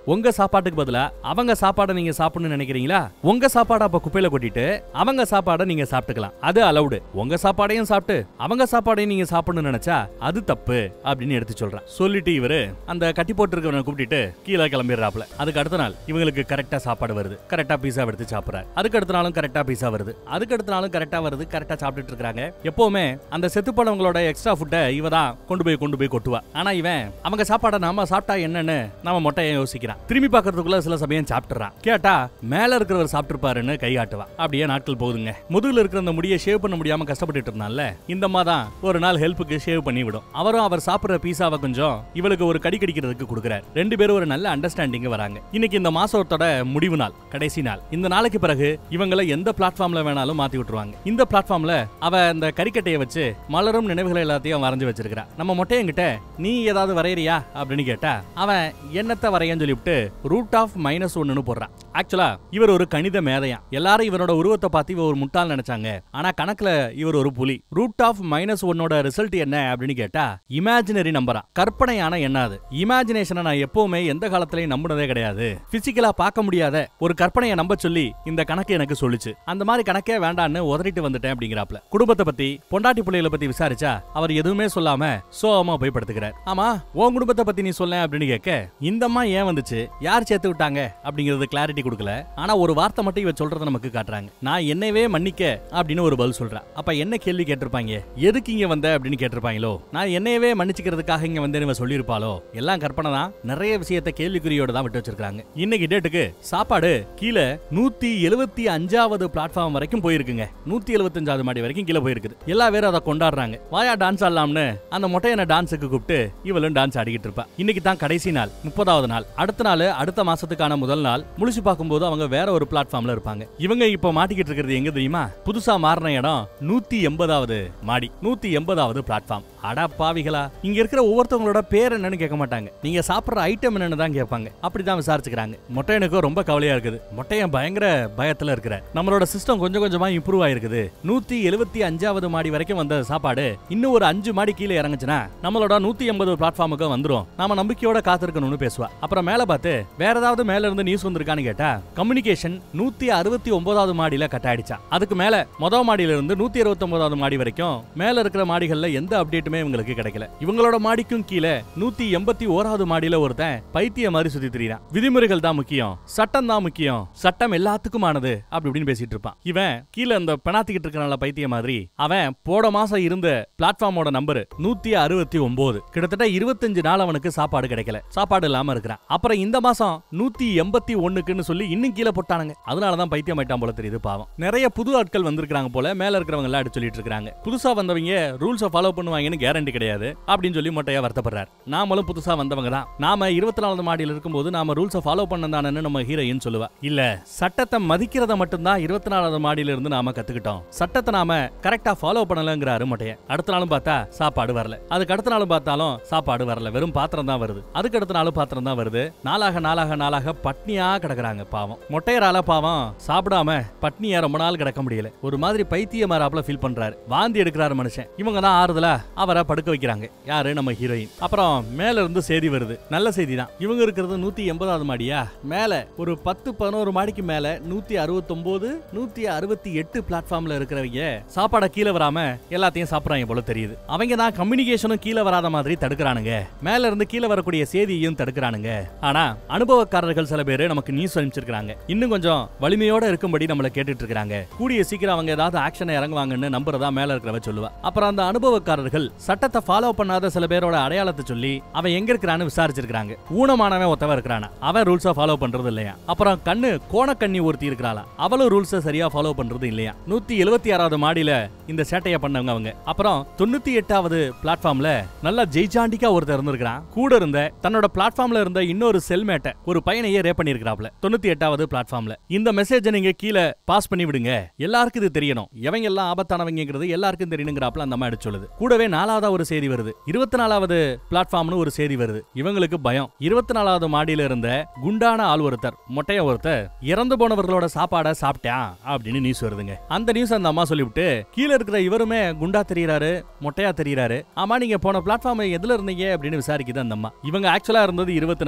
உங்க சாப்பாட்டுக்கு பதிலா அவங்க சாப்பாடை நீங்க சாப்பிடணும்னு நினைக்கிறீங்களா உங்க சாப்பாடை அப்ப குப்பையில கொட்டிட்டு அவங்க சாப்பாடை நீங்க சாப்பிட்டுக்கலாம் அது அலவுடு உங்க சாப்பாடையும் சாப்பிட்டு அவங்க சாப்பாடையும் நீங்க சாப்பிடணும்னு நினைச்சா அது தப்பு அப்படின்னு எடுத்து சொல்றான் சொல்லிட்டு இவரு அந்த கட்டி போட்டு கூப்பிட்டுட்டு கீழே கிளம்பிடுறாப்ல அதுக்கு அடுத்த நாள் இவங்களுக்கு கரெக்டா சாப்பாடு வருது கரெக்டா பீஸா எடுத்து சாப்பிடுறாரு அதுக்கு அடுத்த நாளும் கரெக்டா பீஸா வருது அதுக்கு அடுத்த நாளும் கரெக்டா வருது கரெக்டா சாப்பிட்டுட்டு இருக்காங்க எப்பவுமே அந்த செத்து போனவங்களோட எக்ஸ்ட்ரா ஃபுட்டை இவ தான் கொண்டு போய் கொண்டு போய் கொட்டுவா ஆனா இவன் அவங்க சாப்பாடை நாம சாப்பிட்டா என்னன்னு நாம மொட்டையை யோசிக்கிறான் திரும்பி பார்க்கறதுக்குள்ள சில சமயம் சாப்பிட்டுறான் கேட்டா மேல இருக்கிறவர் சாப்பிட்டுருப்பாருன்னு கை காட்டுவா அப்படியே நாட்கள் போகுதுங்க முதுகுல இருக்கிற அந்த முடியை ஷேவ் பண்ண முடியாம கஷ்டப்பட்டுட்டு இருந்தான்ல இந்த அம்மா தான் ஒரு நாள் ஹெல்ப்புக்கு ஷேவ் பண்ணி விடும் அவரும் அவர் சாப்பிடுற பீஸாவை கொஞ்சம் இவளுக்கு ஒரு கடி கடிக்கிறதுக்கு கொடுக்குறாரு ரெண்டு பேரும் ஒரு நல்ல அண்டர்ஸ்டாண்டிங் வராங்க இன்னைக்கு இந்த மாசத்தோட முடிவு நாள் கடைசி நாள் இந்த நாளைக்கு பிறகு இவங்களை எந்த பிளாட்ஃபார்ம்ல வேணாலும் மாத்தி விட்டுருவாங்க இந்த பிளாட்ஃபார்ம்ல அவ இந்த கறிக்கட்டையை வச்சு மலரும் நினைவுகள் எல்லாத்தையும் வரைஞ்சு வச்சிருக்கா நம்ம மொட்டையங்கிட்ட நீ ஏதாவது வரையறியா அப்படின்னு கேட்டா அவன் என்னத்தை வரையன்னு சொல்லிவிட்டு ரூட் ஆஃப் மைனஸ் ஒன்னு போடுறான் ஆக்சுவலா இவர் ஒரு கணித மேதையா எல்லாரும் இவரோட உருவத்தை பார்த்து இவர் ஒரு முட்டாள் நினைச்சாங்க ஆனா கணக்குல இவர் ஒரு புலி ரூட் ஆஃப் மைனஸ் ஒன்னோட ரிசல்ட் என்ன அப்படின்னு கேட்டா இமேஜினரி நம்பரா கற்பனையான என்ன அது இமேஜினேஷனை நான் எப்பவுமே எந்த காலத்திலயும் நம்பினதே கிடையாது பிசிக்கலா பார்க்க முடியாத ஒரு கற்பனையை நம்ப சொல்லி இந்த கணக்கு எனக்கு சொல்லுச்சு அந்த மாதிரி கணக்கே வேண்டான்னு உதறிட்டு வந்துட்டேன் அப்படிங்கிறாப்ல குடும்பத்தை பத்தி பொண்டாட்டி பிள்ளைகளை பத்தி விசாரிச்சா அவர் எதுவுமே சொல்லாம சோகமா போய் படுத்துக்கிறார் ஆமா உன் குடும்பத்தை பத்தி நீ சொல்ல அப்படின்னு கேட்க இந்த அம்மா ஏன் வந்துச்சு யார் சேர்த்து விட்டாங்க அப்படிங்கறது கிளாரிட்டி கொடுக்கல ஆனா ஒரு வார்த்தை மட்டும் இவ சொல்றத நமக்கு காட்டுறாங்க நான் என்னையவே மன்னிக்க அப்படின்னு ஒரு பதில் சொல்றா அப்ப என்ன கேள்வி கேட்டிருப்பாங்க எதுக்கு இங்க வந்த அப்படின்னு கேட்டிருப்பாங்களோ நான் என்னையவே மன்னிச்சுக்கிறதுக்காக இங்க வந்தேன்னு இவ சொல்லியிருப்பாளோ எல்லாம் கற்பனை தான் நிறைய விஷயத்த கேள்விக்குறியோட தான் விட்டு வச்சிருக்காங்க இன்னைக்கு டேட்டுக்கு சாப்பாடு கீழே நூத்தி எழுபத்தி அஞ்சாவது பிளாட்ஃபார்ம் வரைக்கும் போயிருக்குங்க நூத்தி எழுபத்தஞ்சாவது மாடி வரைக்கும் கீழே போயிருக்குது எல்லா பேரும் அதை கொண்டாடுறாங்க வாயா டான்ஸ் ஆடலாம்னு அந்த மொட்டையனை டான்ஸுக்கு கூப்பிட்டு இவளும் டான்ஸ் ஆடிக்கிட்டு இருப்பா இன்னைக்கு தான் கடைசி நாள் முப்பதாவது நாள் அடுத்த நாள் அடுத்த மாசத்துக்கான முதல் நாள் முழிச்சு பார்க்கும்போது அவங்க வேற ஒரு பிளாட்ஃபார்ம்ல இருப்பாங்க இவங்க இப்ப மாட்டிக்கிட்டு இருக்கிறது எங்க தெரியுமா புதுசா மாறின இடம் நூத்தி எண்பதாவது மாடி நூத்தி எண்பதாவது பிளாட்ஃபார்ம் அடா பாவிகளா இங்க இருக்கிற ஒவ்வொருத்தவங்களோட பேர் என்னன்னு கேட்க மாட்டாங்க நீங்க சாப்பிடுற ஐட்டம் என்னன்னு தான் கேட்பாங்க அப்படிதான் விசாரிச்சுக்கிறாங்க மொட்டையனுக்கும் ரொம்ப கவலையா இருக்குது மொட்டையன் பயங்கர பயத்துல இருக்கிற நம்மளோட சிஸ்டம் கொஞ்சம் கொஞ்சமா இம்ப்ரூவ் ஆயிருக்குது நூத்தி எழுபத்தி அஞ்சாவது மாடி வரைக்கும் வந்த சாப்பாடு இன்னும் ஒரு அஞ்சு மாடி கீழே இறங்குச்சுன்னா நம்மளோட நூத்தி எண்பது பிளாட்ஃபார்முக்கு வந்துரும் நாம நம்பிக்கையோட காத்திருக்கணும்னு பேசுவா அப்புறம் மேல பார்த்து வேற ஏதாவது மேல இருந்து நியூஸ் வந்திருக்கான்னு கேட்டா கம்யூனிகேஷன் நூத்தி அறுபத்தி ஒன்பதாவது மாடியில கட் ஆயிடுச்சா அதுக்கு மேல மொதல் மாடியில இருந்து நூத்தி அறுபத்தி ஒன்பதாவது மாடி வரைக்கும் மேல இருக்கிற மாடிகள்ல எந்த அப்டேட்டுமே இவங்களுக்கு கிடைக்கல இவங்களோட மாடிக்கும் கீழே நூத்தி எண்பத்தி ஓராவது மாடியில ஒருத்தன் பைத்திய மாதிரி சுத்தி திரியிறான் விதிமுறைகள் தான் முக்கியம் சட்டம் தான் முக்கியம் சட்டம் எல்லாத்துக்குமானது அப்படி இப்படின்னு பேசிட்டு இருப்பான் இவன் கீழே அந்த பெணாத்திக்கிட்டு இருக்கனால பைத்திய மாதிரி அவன் போட மாசம் இருந்த பிளாட்ஃபார்மோட நம்பர் நூத்தி அறுபத்தி ஒன்பது கிட்டத்தட்ட இருபத்தஞ்சு நாள் அவனுக்கு சாப்பாடு கிடைக்கல சாப்பாடு இல்லாம இருக்கிறான் அப்புறம் இந்த மாசம் நூத்தி எண்பத்தி ஒண்ணுக்குன்னு சொல்லி இன்னும் கீழே போட்டானுங்க அதனாலதான் பைத்தியம் ஆயிட்டான் போல தெரியுது பாவம் நிறைய புது ஆட்கள் வந்திருக்காங்க போல மேல இருக்கிறவங்க எல்லாம் அடிச்சு சொல்லிட்டு இருக்காங்க புதுசா வந்தவங்க ரூல்ஸை ஃபாலோ பண்ணுவாங்கன்னு கேரண்டி கிடையாது அப்படின்னு சொல்லி மொட்டையா வருத்தப்படுறாரு நாமளும் புதுசா வந்தவங்க தான் நாம இருபத்தி நாலாவது மாடியில் இருக்கும்போது நாம ரூல்ஸை ஃபாலோ பண்ணதானு நம்ம ஹீரோயின் சொல்லுவா இல்ல சட்டத்தை மதிக்கிறத மட்டும்தான் இருபத்தி நாலாவது மாடியில இருந்து நாம கத்துக்கிட்டோம் சட்டத்தை நாம கரெக்டா ஃபாலோ பண்ணலங்கிறாரு மொட்டையன் அடுத்த நாளும் பார்த்தா சாப்பாடு வரல அதுக்கு அடுத்த நாளும் பார்த்தாலும் சாப்பாடு வரல வெறும் பாத்திரம் தான் வருது அதுக்கு அடுத்த நாளும் பாத்திரம் தான் வருது நாளாக நாளாக நாளாக பட்னியா கிடக்குறாங்க பாவம் மொட்டையரால பாவம் சாப்பிடாம பட்னியா ரொம்ப நாள் கிடக்க முடியல ஒரு மாதிரி பைத்திய மாறாப்புல ஃபீல் பண்றாரு வாந்தி எடுக்கிறாரு மனுஷன் இவங்க தான் ஆறுதலா அவரை படுக்க வைக்கிறாங்க யாரு நம்ம ஹீரோயின் அப்புறம் மேல இருந்து செய்தி வருது நல்ல செய்தி தான் இவங்க இருக்கிறது நூத்தி எண்பதாவது மாடியா மேல ஒரு பத்து பதினோரு மாடிக்கு மேல நூத்தி அறுபத்தொன்பது நூத்தி அறுபத்தி எட்டு பிளாட்ஃபார்ம்ல இருக்கிறவங்க சாப்பாட கீழே வராம எல்லாத்தையும் சாப்பிடுறாங்க போல தெரியுது அவங்க தான் கம்யூனிகேஷனும் கீழே வராத மாதிரி தடுக்கிறானுங்க மேல இருந்து கீழே வரக்கூடிய செய்தியையும் தடுக்கிறானுங்க ஆனா அனுபவக்காரர்கள் சில பேர் நமக்கு நியூஸ் அனுப்பிச்சிருக்காங்க இன்னும் கொஞ்சம் வலிமையோட இருக்கும்படி நம்மள கேட்டுட்டு இருக்காங்க கூடிய சீக்கிரம் அவங்க ஏதாவது ஆக்ஷனை இறங்குவாங்கன்னு நம்புறதா மேல இருக்கிறவ சொல்லுவா அப்புறம் அந்த அனுபவக்காரர்கள் சட்டத்தை ஃபாலோ பண்ணாத சில பேரோட அடையாளத்தை சொல்லி அவன் எங்க இருக்கிறான்னு விசாரிச்சிருக்காங்க ஊனமானவன் ஒத்தவன் இருக்கிறானா அவன் ரூல்ஸை ஃபாலோ பண்றது இல்லையா அப்புறம் கண்ணு கோணக்கண்ணி ஒருத்தி இருக்கிறாளா அவளும் ரூல்ஸை சரியா ஃபாலோ பண்றது இல்லையா நூத்தி எழுபத்தி ஆறாவது மாடியில இந்த சேட்டையை பண்ணவங்க அவங்க அப்புறம் தொண்ணூத்தி எட்டாவது பிளாட்ஃபார்ம்ல நல்லா ஜெய்சாண்டிக்கா ஒருத்தர் இருந்திருக்கான் கூட இருந்த தன்னோட பிளாட்ஃபார்ம்ல இருந்த இன்னொரு செல்மேட்டை ஒரு பையனையே ரேப் பண்ணிருக்காப்ல தொண்ணூத்தி எட்டாவது பிளாட்ஃபார்ம்ல இந்த மெசேஜை நீங்க கீழே பாஸ் பண்ணி விடுங்க எல்லாருக்கும் இது தெரியணும் எவங்க எல்லாம் ஆபத்தானவங்கிறது எல்லாருக்கும் தெரியணுங்கிறாப்ல அந்த அம்மா எடுத்து சொல்லுது கூடவே நாலாவது ஒரு செய்தி வருது இருபத்தி நாலாவது பிளாட்ஃபார்ம்னு ஒரு செய்தி வருது இவங்களுக்கு பயம் இருபத்தி நாலாவது மாடியில இருந்த குண்டான ஆள் ஒருத்தர் மொட்டைய ஒருத்தர் இறந்து போனவர்களோட சாப்பாடை சாப்பிட்டான் அப்படின்னு நியூஸ் வருதுங்க அந்த நியூஸ் அந்த அம்மா சொல்லிவிட்டு கீழே இருக்கிற இவருமே குண்டா தெரியறாரு மொட்டையா தெரியறாரு ஆமா நீங்க போன பிளாட்ஃபார்ம் எதுல இருந்தீங்க அப்படின்னு விசாரிக்குது அந்த அம்மா இவங்க ஆக்சுவலா இருந்தது இருபத்தி நாலு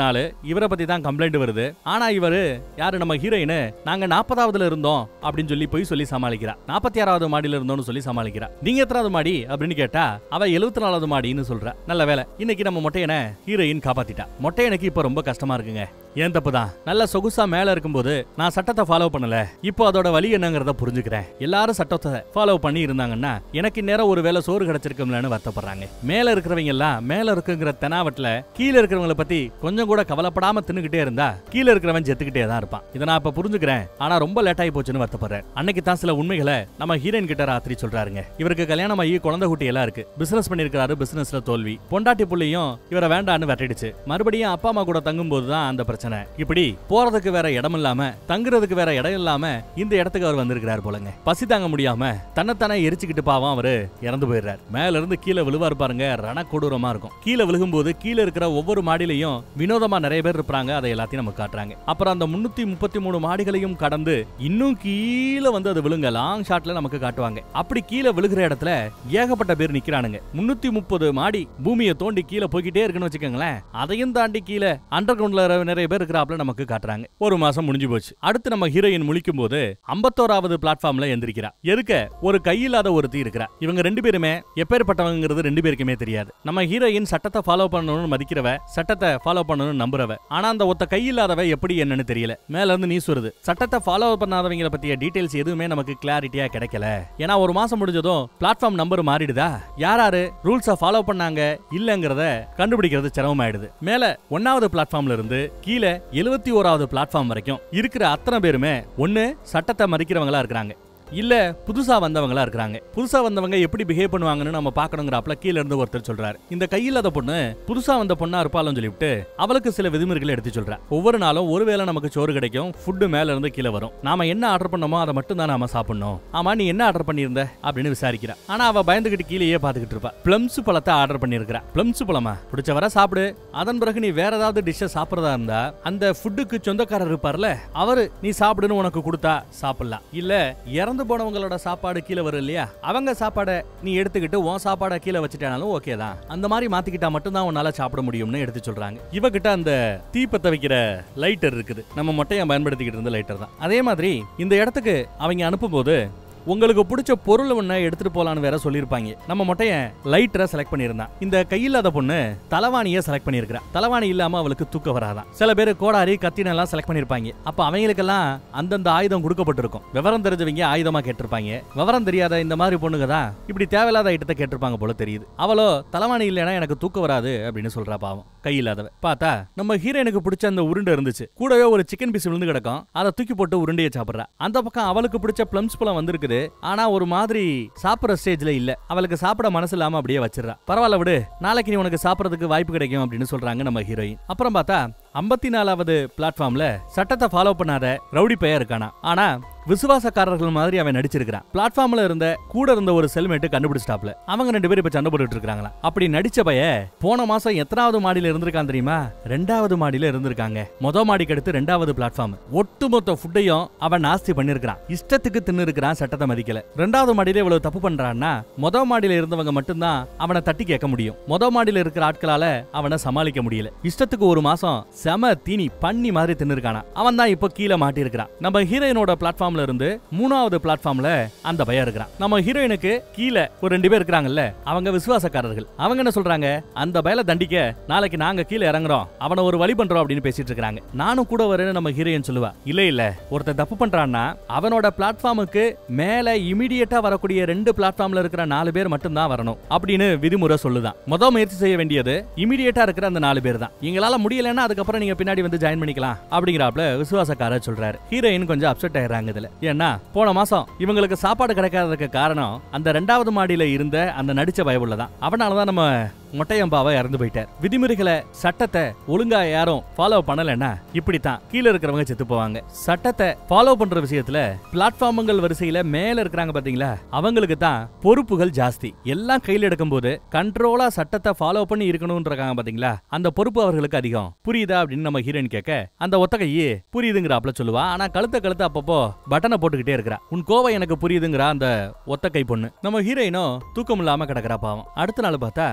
இவரை பத்தி தான் கம்ப்ளைண்ட் வருது ஆனா இவரு யாரு நம்ம ஹீரோயின் நாங்க நாற்பதாவதுல இருந்தோம் அப்படின்னு சொல்லி போய் சொல்லி சமாளிக்கிறா நாற்பத்தி ஆறாவது மாடியில இருந்தோம்னு சொல்லி சமாளிக்கிறா நீங்க எத்தனாவது மாடி அப்படின்னு கேட்டா அவ எழுபத்தி நாலாவது மாடின்னு சொல்றா நல்ல வேலை இன்னைக்கு நம்ம மொட்டையனை ஹீரோயின் காப்பாத்திட்டா மொட்டையனுக்கு இப்ப ரொம்ப கஷ்டமா இருக்குங்க ஏன் தப்பு தான் நல்ல சொகுசா மேல இருக்கும்போது நான் சட்டத்தை ஃபாலோ பண்ணல இப்போ அதோட வழி என்னங்கறத புரிஞ்சுக்கிறேன் எல்லாரும் சட்டத்தை ஃபாலோ பண்ணி இருந்தாங்கன்னா எனக்கு இந்நேரம் ஒரு வேளை சோறு கிடைச்சிருக்கும்லன்னு வருத்தப்படுறாங்க மேல இருக்கிறவங்க எல்லாம் மேல இருக்குங்கிற தெனாவட்ல கீழே இருக்கிறவங்கள பத்தி கொஞ்சம் கூட கவலைப்படாம தின்னுகிட்டே இருந்தா கீழே இருக்கிறவன் செத்துக்கிட்டே தான் இருப்பான் இதை நான் இப்ப புரிஞ்சுக்கிறேன் ஆனா ரொம்ப லேட் ஆகி போச்சுன்னு வருத்தப்படுறேன் அன்னைக்கு தான் சில உண்மைகளை நம்ம ஹீரோயின் கிட்ட ராத்திரி சொல்றாருங்க இவருக்கு கல்யாணம் ஆகி குழந்தை குட்டி எல்லாம் இருக்கு பிசினஸ் பண்ணிருக்காரு பிசினஸ்ல தோல்வி பொண்டாட்டி புள்ளையும் இவரை வேண்டான்னு வெட்டிடுச்சு மறுபடியும் அப்பா அம்மா கூட தங்கும் போதுதான் அந்த பிரச்சனை இப்படி போறதுக்கு வேற இடம் இல்லாம தங்குறதுக்கு வேற இடம் இல்லாம இந்த இடத்துக்கு அவர் வந்திருக்கிறார் போலங்க பசி தாங்க முடியாம தன்னைத்தானே எரிச்சுக்கிட்டு பாவம் அவரு இறந்து போயிடுறாரு மேல இருந்து கீழே விழுவாரு பாருங்க ரண கொடூரமா இருக்கும் கீழே விழுகும்போது கீழே இருக்கிற ஒவ்வொரு மாடியிலையும் வினோதமா நிறைய பேர் இருப்பாங்க அதை எல்லாத்தையும் நம்ம காட்டுறாங்க அப்புறம் அந்த முன்னூத்தி முப்பத்தி மூணு மாடிகளையும் கடந்து இன்னும் கீழே வந்து அது விழுங்க லாங் ஷாட்ல நமக்கு காட்டுவாங்க அப்படி கீழே விழுகிற இடத்துல ஏகப்பட்ட பேர் நிக்கிறானுங்க முன்னூத்தி முப்பது மாடி பூமியை தோண்டி கீழே போய்கிட்டே இருக்குன்னு வச்சுக்கோங்களேன் அதையும் தாண்டி கீழே அண்டர் கிரவுண்ட்ல நிறைய பேர் இருக்கிறாப்ல நமக்கு காட்டுறாங்க ஒரு மாசம் முடிஞ்சு போச்சு அடுத்து நம்ம ஹீரோயின் முழிக்கும் போது ஐம்பத்தோராவது பிளாட்ஃபார்ம்ல எந்திரிக்கிறா எதுக்க ஒரு கையில்லாத ஒருத்தி இருக்கிறா இவங்க ரெண்டு பேருமே எப்பேற்பட்டவங்கிறது ரெண்டு பேருக்குமே தெரியாது நம்ம ஹீரோயின் சட்டத்தை ஃபாலோ பண்ணணும்னு மதிக்கிறவ சட்டத்தை ஃபாலோ பண்ணணும்னு நம்புறவ ஆனா அந்த ஒத்த கையில்லாதவ எப்படி என்னன்னு தெரியல மேல இருந்து நியூஸ் வருது சட்டத்தை ஃபாலோ பண்ணாதவங்கள பத்திய டீடைல்ஸ் எதுவுமே நமக்கு கிளாரிட்டியா கிடைக்கல ஏன்னா ஒரு மாசம் முடிஞ்சதும் பிளாட்ஃபார்ம் நம்பர் மாறிடுதா யாராரு ரூல்ஸை ஃபாலோ பண்ணாங்க இல்லங்கிறத கண்டுபிடிக்கிறது சிரமமாயிடுது மேல ஒன்னாவது பிளாட்ஃபார்ம்ல இருந்து கீழே எழுபத்தி ஓராவது பிளாட்ஃபார்ம் வரைக்கும் இருக்கிற அத்தனை பேருமே ஒண்ணு சட்டத்தை மதிக்கிறவங்களா இருக்கிறாங்க இல்ல புதுசா வந்தவங்களா இருக்கிறாங்க புதுசா வந்தவங்க எப்படி பிஹேவ் பண்ணுவாங்கன்னு நம்ம பாக்கணுங்கிறாப்ல கீழ இருந்து ஒருத்தர் சொல்றாரு இந்த கையில்லாத பொண்ணு புதுசா வந்த பொண்ணா இருப்பாலும் சொல்லிவிட்டு அவளுக்கு சில விதிமுறைகளை எடுத்து சொல்றா ஒவ்வொரு நாளும் ஒருவேளை நமக்கு சோறு கிடைக்கும் ஃபுட்டு மேல இருந்து கீழே வரும் நாம என்ன ஆர்டர் பண்ணோமோ அதை மட்டும் தான் நாம சாப்பிடணும் ஆமா நீ என்ன ஆர்டர் பண்ணியிருந்த அப்படின்னு விசாரிக்கிறா ஆனா அவ பயந்துகிட்டு கீழேயே பாத்துக்கிட்டு இருப்பா பிளம்ஸ் பழத்தை ஆர்டர் பண்ணியிருக்கிறா பிளம்ஸ் பழமா பிடிச்ச வர சாப்பிடு அதன் பிறகு நீ வேற ஏதாவது டிஷ்ஷை சாப்பிடறதா இருந்தா அந்த ஃபுட்டுக்கு சொந்தக்காரர் இருப்பார்ல அவரு நீ சாப்பிடுன்னு உனக்கு கொடுத்தா சாப்பிடலாம் இல்ல இறந்து போனவங்களோட சாப்பாடு கீழே வரும் இல்லையா அவங்க சாப்பாடை நீ எடுத்துக்கிட்டு உன் சாப்பாடை கீழே வச்சுட்டானாலும் ஓகே தான் அந்த மாதிரி மாத்திக்கிட்டா மட்டும்தான் உன்னால சாப்பிட முடியும்னு எடுத்து சொல்றாங்க இவகிட்ட அந்த தீ பத்த வைக்கிற லைட்டர் இருக்குது நம்ம மொட்டையை பயன்படுத்திக்கிட்டு இருந்த லைட்டர் தான் அதே மாதிரி இந்த இடத்துக்கு அவங்க அனுப்பும்போது உங்களுக்கு பிடிச்ச பொருள் ஒண்ணு எடுத்துட்டு போலான்னு வேற சொல்லியிருப்பாங்க நம்ம மொட்டையன் லைட்டரை செலக்ட் பண்ணியிருந்தான் இந்த கையில்லாத பொண்ணு தலவாணியை செலக்ட் பண்ணியிருக்கிறா தலவாணி இல்லாம அவளுக்கு தூக்கம் வராதான் சில பேர் கோடாரி கத்தின எல்லாம் செலக்ட் பண்ணியிருப்பாங்க அப்ப அவங்களுக்கெல்லாம் அந்தந்த ஆயுதம் கொடுக்கப்பட்டிருக்கும் விவரம் தெரிஞ்சவங்க ஆயுதமா கேட்டிருப்பாங்க விவரம் தெரியாத இந்த மாதிரி பொண்ணுங்க தான் இப்படி தேவையில்லாத ஐட்டத்தை கேட்டிருப்பாங்க போல தெரியுது அவளோ தலவாணி இல்லைன்னா எனக்கு தூக்கம் வராது அப்படின்னு சொல்றா பாவம் கையில்லாதவ பார்த்தா நம்ம ஹீரோயினுக்கு பிடிச்ச அந்த உருண்டை இருந்துச்சு கூடவே ஒரு சிக்கன் பீஸ் விழுந்து கிடக்கும் அதை தூக்கி போட்டு உருண்டையை சாப்பிடுறா அந்த பக்கம் அவளுக்கு பிடிச்ச பிளம்ஸ் பழம் வந்திருக்குது ஆனா ஒரு மாதிரி சாப்பிடுற ஸ்டேஜ்ல இல்ல அவளுக்கு சாப்பிட மனசு இல்லாம அப்படியே வச்சிடறா பரவாயில்ல விடு நாளைக்கு நீ உனக்கு சாப்பிடறதுக்கு வாய்ப்பு கிடைக்கும் அப்படின்னு சொல்றாங்க நம்ம ஹீரோயின் அப்புறம் பார்த்தா ஐம்பத்தி நாலாவது பிளாட்ஃபார்ம்ல சட்டத்தை ஃபாலோ பண்ணாத ரவுடி பையன் இருக்கானா ஆனா விசுவாசக்காரர்கள் மாதிரி அவன் நடிச்சிருக்கான் பிளாட்ஃபார்ம்ல இருந்த கூட இருந்த ஒரு செல்மேட்டு கண்டுபிடிச்சிட்டாப்ல அவங்க ரெண்டு பேரும் இப்ப சண்டை போட்டுட்டு இருக்காங்களா அப்படி நடிச்ச பைய போன மாசம் எத்தனாவது மாடியில இருந்திருக்கான் தெரியுமா ரெண்டாவது மாடியில இருந்திருக்காங்க மொத மாடிக்கு அடுத்து ரெண்டாவது பிளாட்ஃபார்ம் ஒட்டுமொத்த ஃபுட்டையும் அவன் நாஸ்தி பண்ணிருக்கான் இஷ்டத்துக்கு தின்னு இருக்கிறான் சட்டத்தை மதிக்கல ரெண்டாவது மாடியில இவ்வளவு தப்பு பண்றான்னா மொத மாடியில இருந்தவங்க மட்டும்தான் அவனை தட்டி கேட்க முடியும் மொத மாடியில இருக்கிற ஆட்களால அவனை சமாளிக்க முடியல இஷ்டத்துக்கு ஒரு மாசம் செம தீனி பண்ணி மாதிரி தின்னுருக்கானா அவன் தான் இப்போ கீழே மாட்டி இருக்கிறான் நம்ம ஹீரோயினோட பிளாட்ஃபார்ம்ல இருந்து மூணாவது பிளாட்ஃபார்ம்ல அந்த பையன் இருக்கிறான் நம்ம ஹீரோயினுக்கு கீழே ஒரு ரெண்டு பேர் இருக்கிறாங்கல்ல அவங்க விசுவாசக்காரர்கள் அவங்க என்ன சொல்றாங்க அந்த பயல தண்டிக்க நாளைக்கு நாங்க கீழே இறங்குறோம் அவனை ஒரு வழி பண்றோம் அப்படின்னு பேசிட்டு இருக்காங்க நானும் கூட வரேன்னு நம்ம ஹீரோயின் சொல்லுவா இல்ல இல்ல ஒருத்தன் தப்பு பண்றான்னா அவனோட பிளாட்ஃபார்முக்கு மேல இமிடியேட்டா வரக்கூடிய ரெண்டு பிளாட்ஃபார்ம்ல இருக்கிற நாலு பேர் மட்டும் தான் வரணும் அப்படின்னு விதிமுறை சொல்லுதான் முத முயற்சி செய்ய வேண்டியது இமிடியேட்டா இருக்கிற அந்த நாலு பேர் தான் எங்களால முடியலன்னா அதுக்கப்புறம் நீங்க பின்னாடி வந்து ஜாயின் பண்ணிக்கலாம் அப்படிங்கிறாப்ல விசுவாசக்காரர் சொல்றாரு ஹீரோயின் கொஞ்சம் அப்செட் ஆயிடுறாங்க இதுல ஏன்னா போன மாசம் இவங்களுக்கு சாப்பாடு கிடைக்காததுக்கு காரணம் அந்த ரெண்டாவது மாடியில இருந்த அந்த நடிச்ச பயவுள்ளதான் அவனாலதான் நம்ம மொட்டையம்பாவை இறந்து போயிட்டார் விதிமுறைகளை சட்டத்தை ஒழுங்கா யாரும் ஃபாலோ பண்ணலன்னா இப்படித்தான் கீழே இருக்கிறவங்க செத்து போவாங்க சட்டத்தை ஃபாலோ பண்ற விஷயத்துல பிளாட்ஃபார்முங்கள் வரிசையில மேல இருக்கிறாங்க பாத்தீங்களா அவங்களுக்கு தான் பொறுப்புகள் ஜாஸ்தி எல்லாம் கையில் எடுக்கும்போது கண்ட்ரோலா சட்டத்தை ஃபாலோ பண்ணி இருக்கணும்ன்றாங்க பாத்தீங்களா அந்த பொறுப்பு அவர்களுக்கு அதிகம் புரியுதா அப்படின்னு நம்ம ஹீரோயின் கேட்க அந்த ஒத்த கையே புரியுதுங்கிறாப்ல சொல்லுவா ஆனா கழுத்த கழுத்த அப்பப்போ பட்டனை போட்டுக்கிட்டே இருக்கிறா உன் கோவம் எனக்கு புரியுதுங்கிறா அந்த ஒத்த கை பொண்ணு நம்ம ஹீரோயினும் தூக்கம் இல்லாம கிடக்குறா பாவம் அடுத்த நாள் பார்த்தா மேல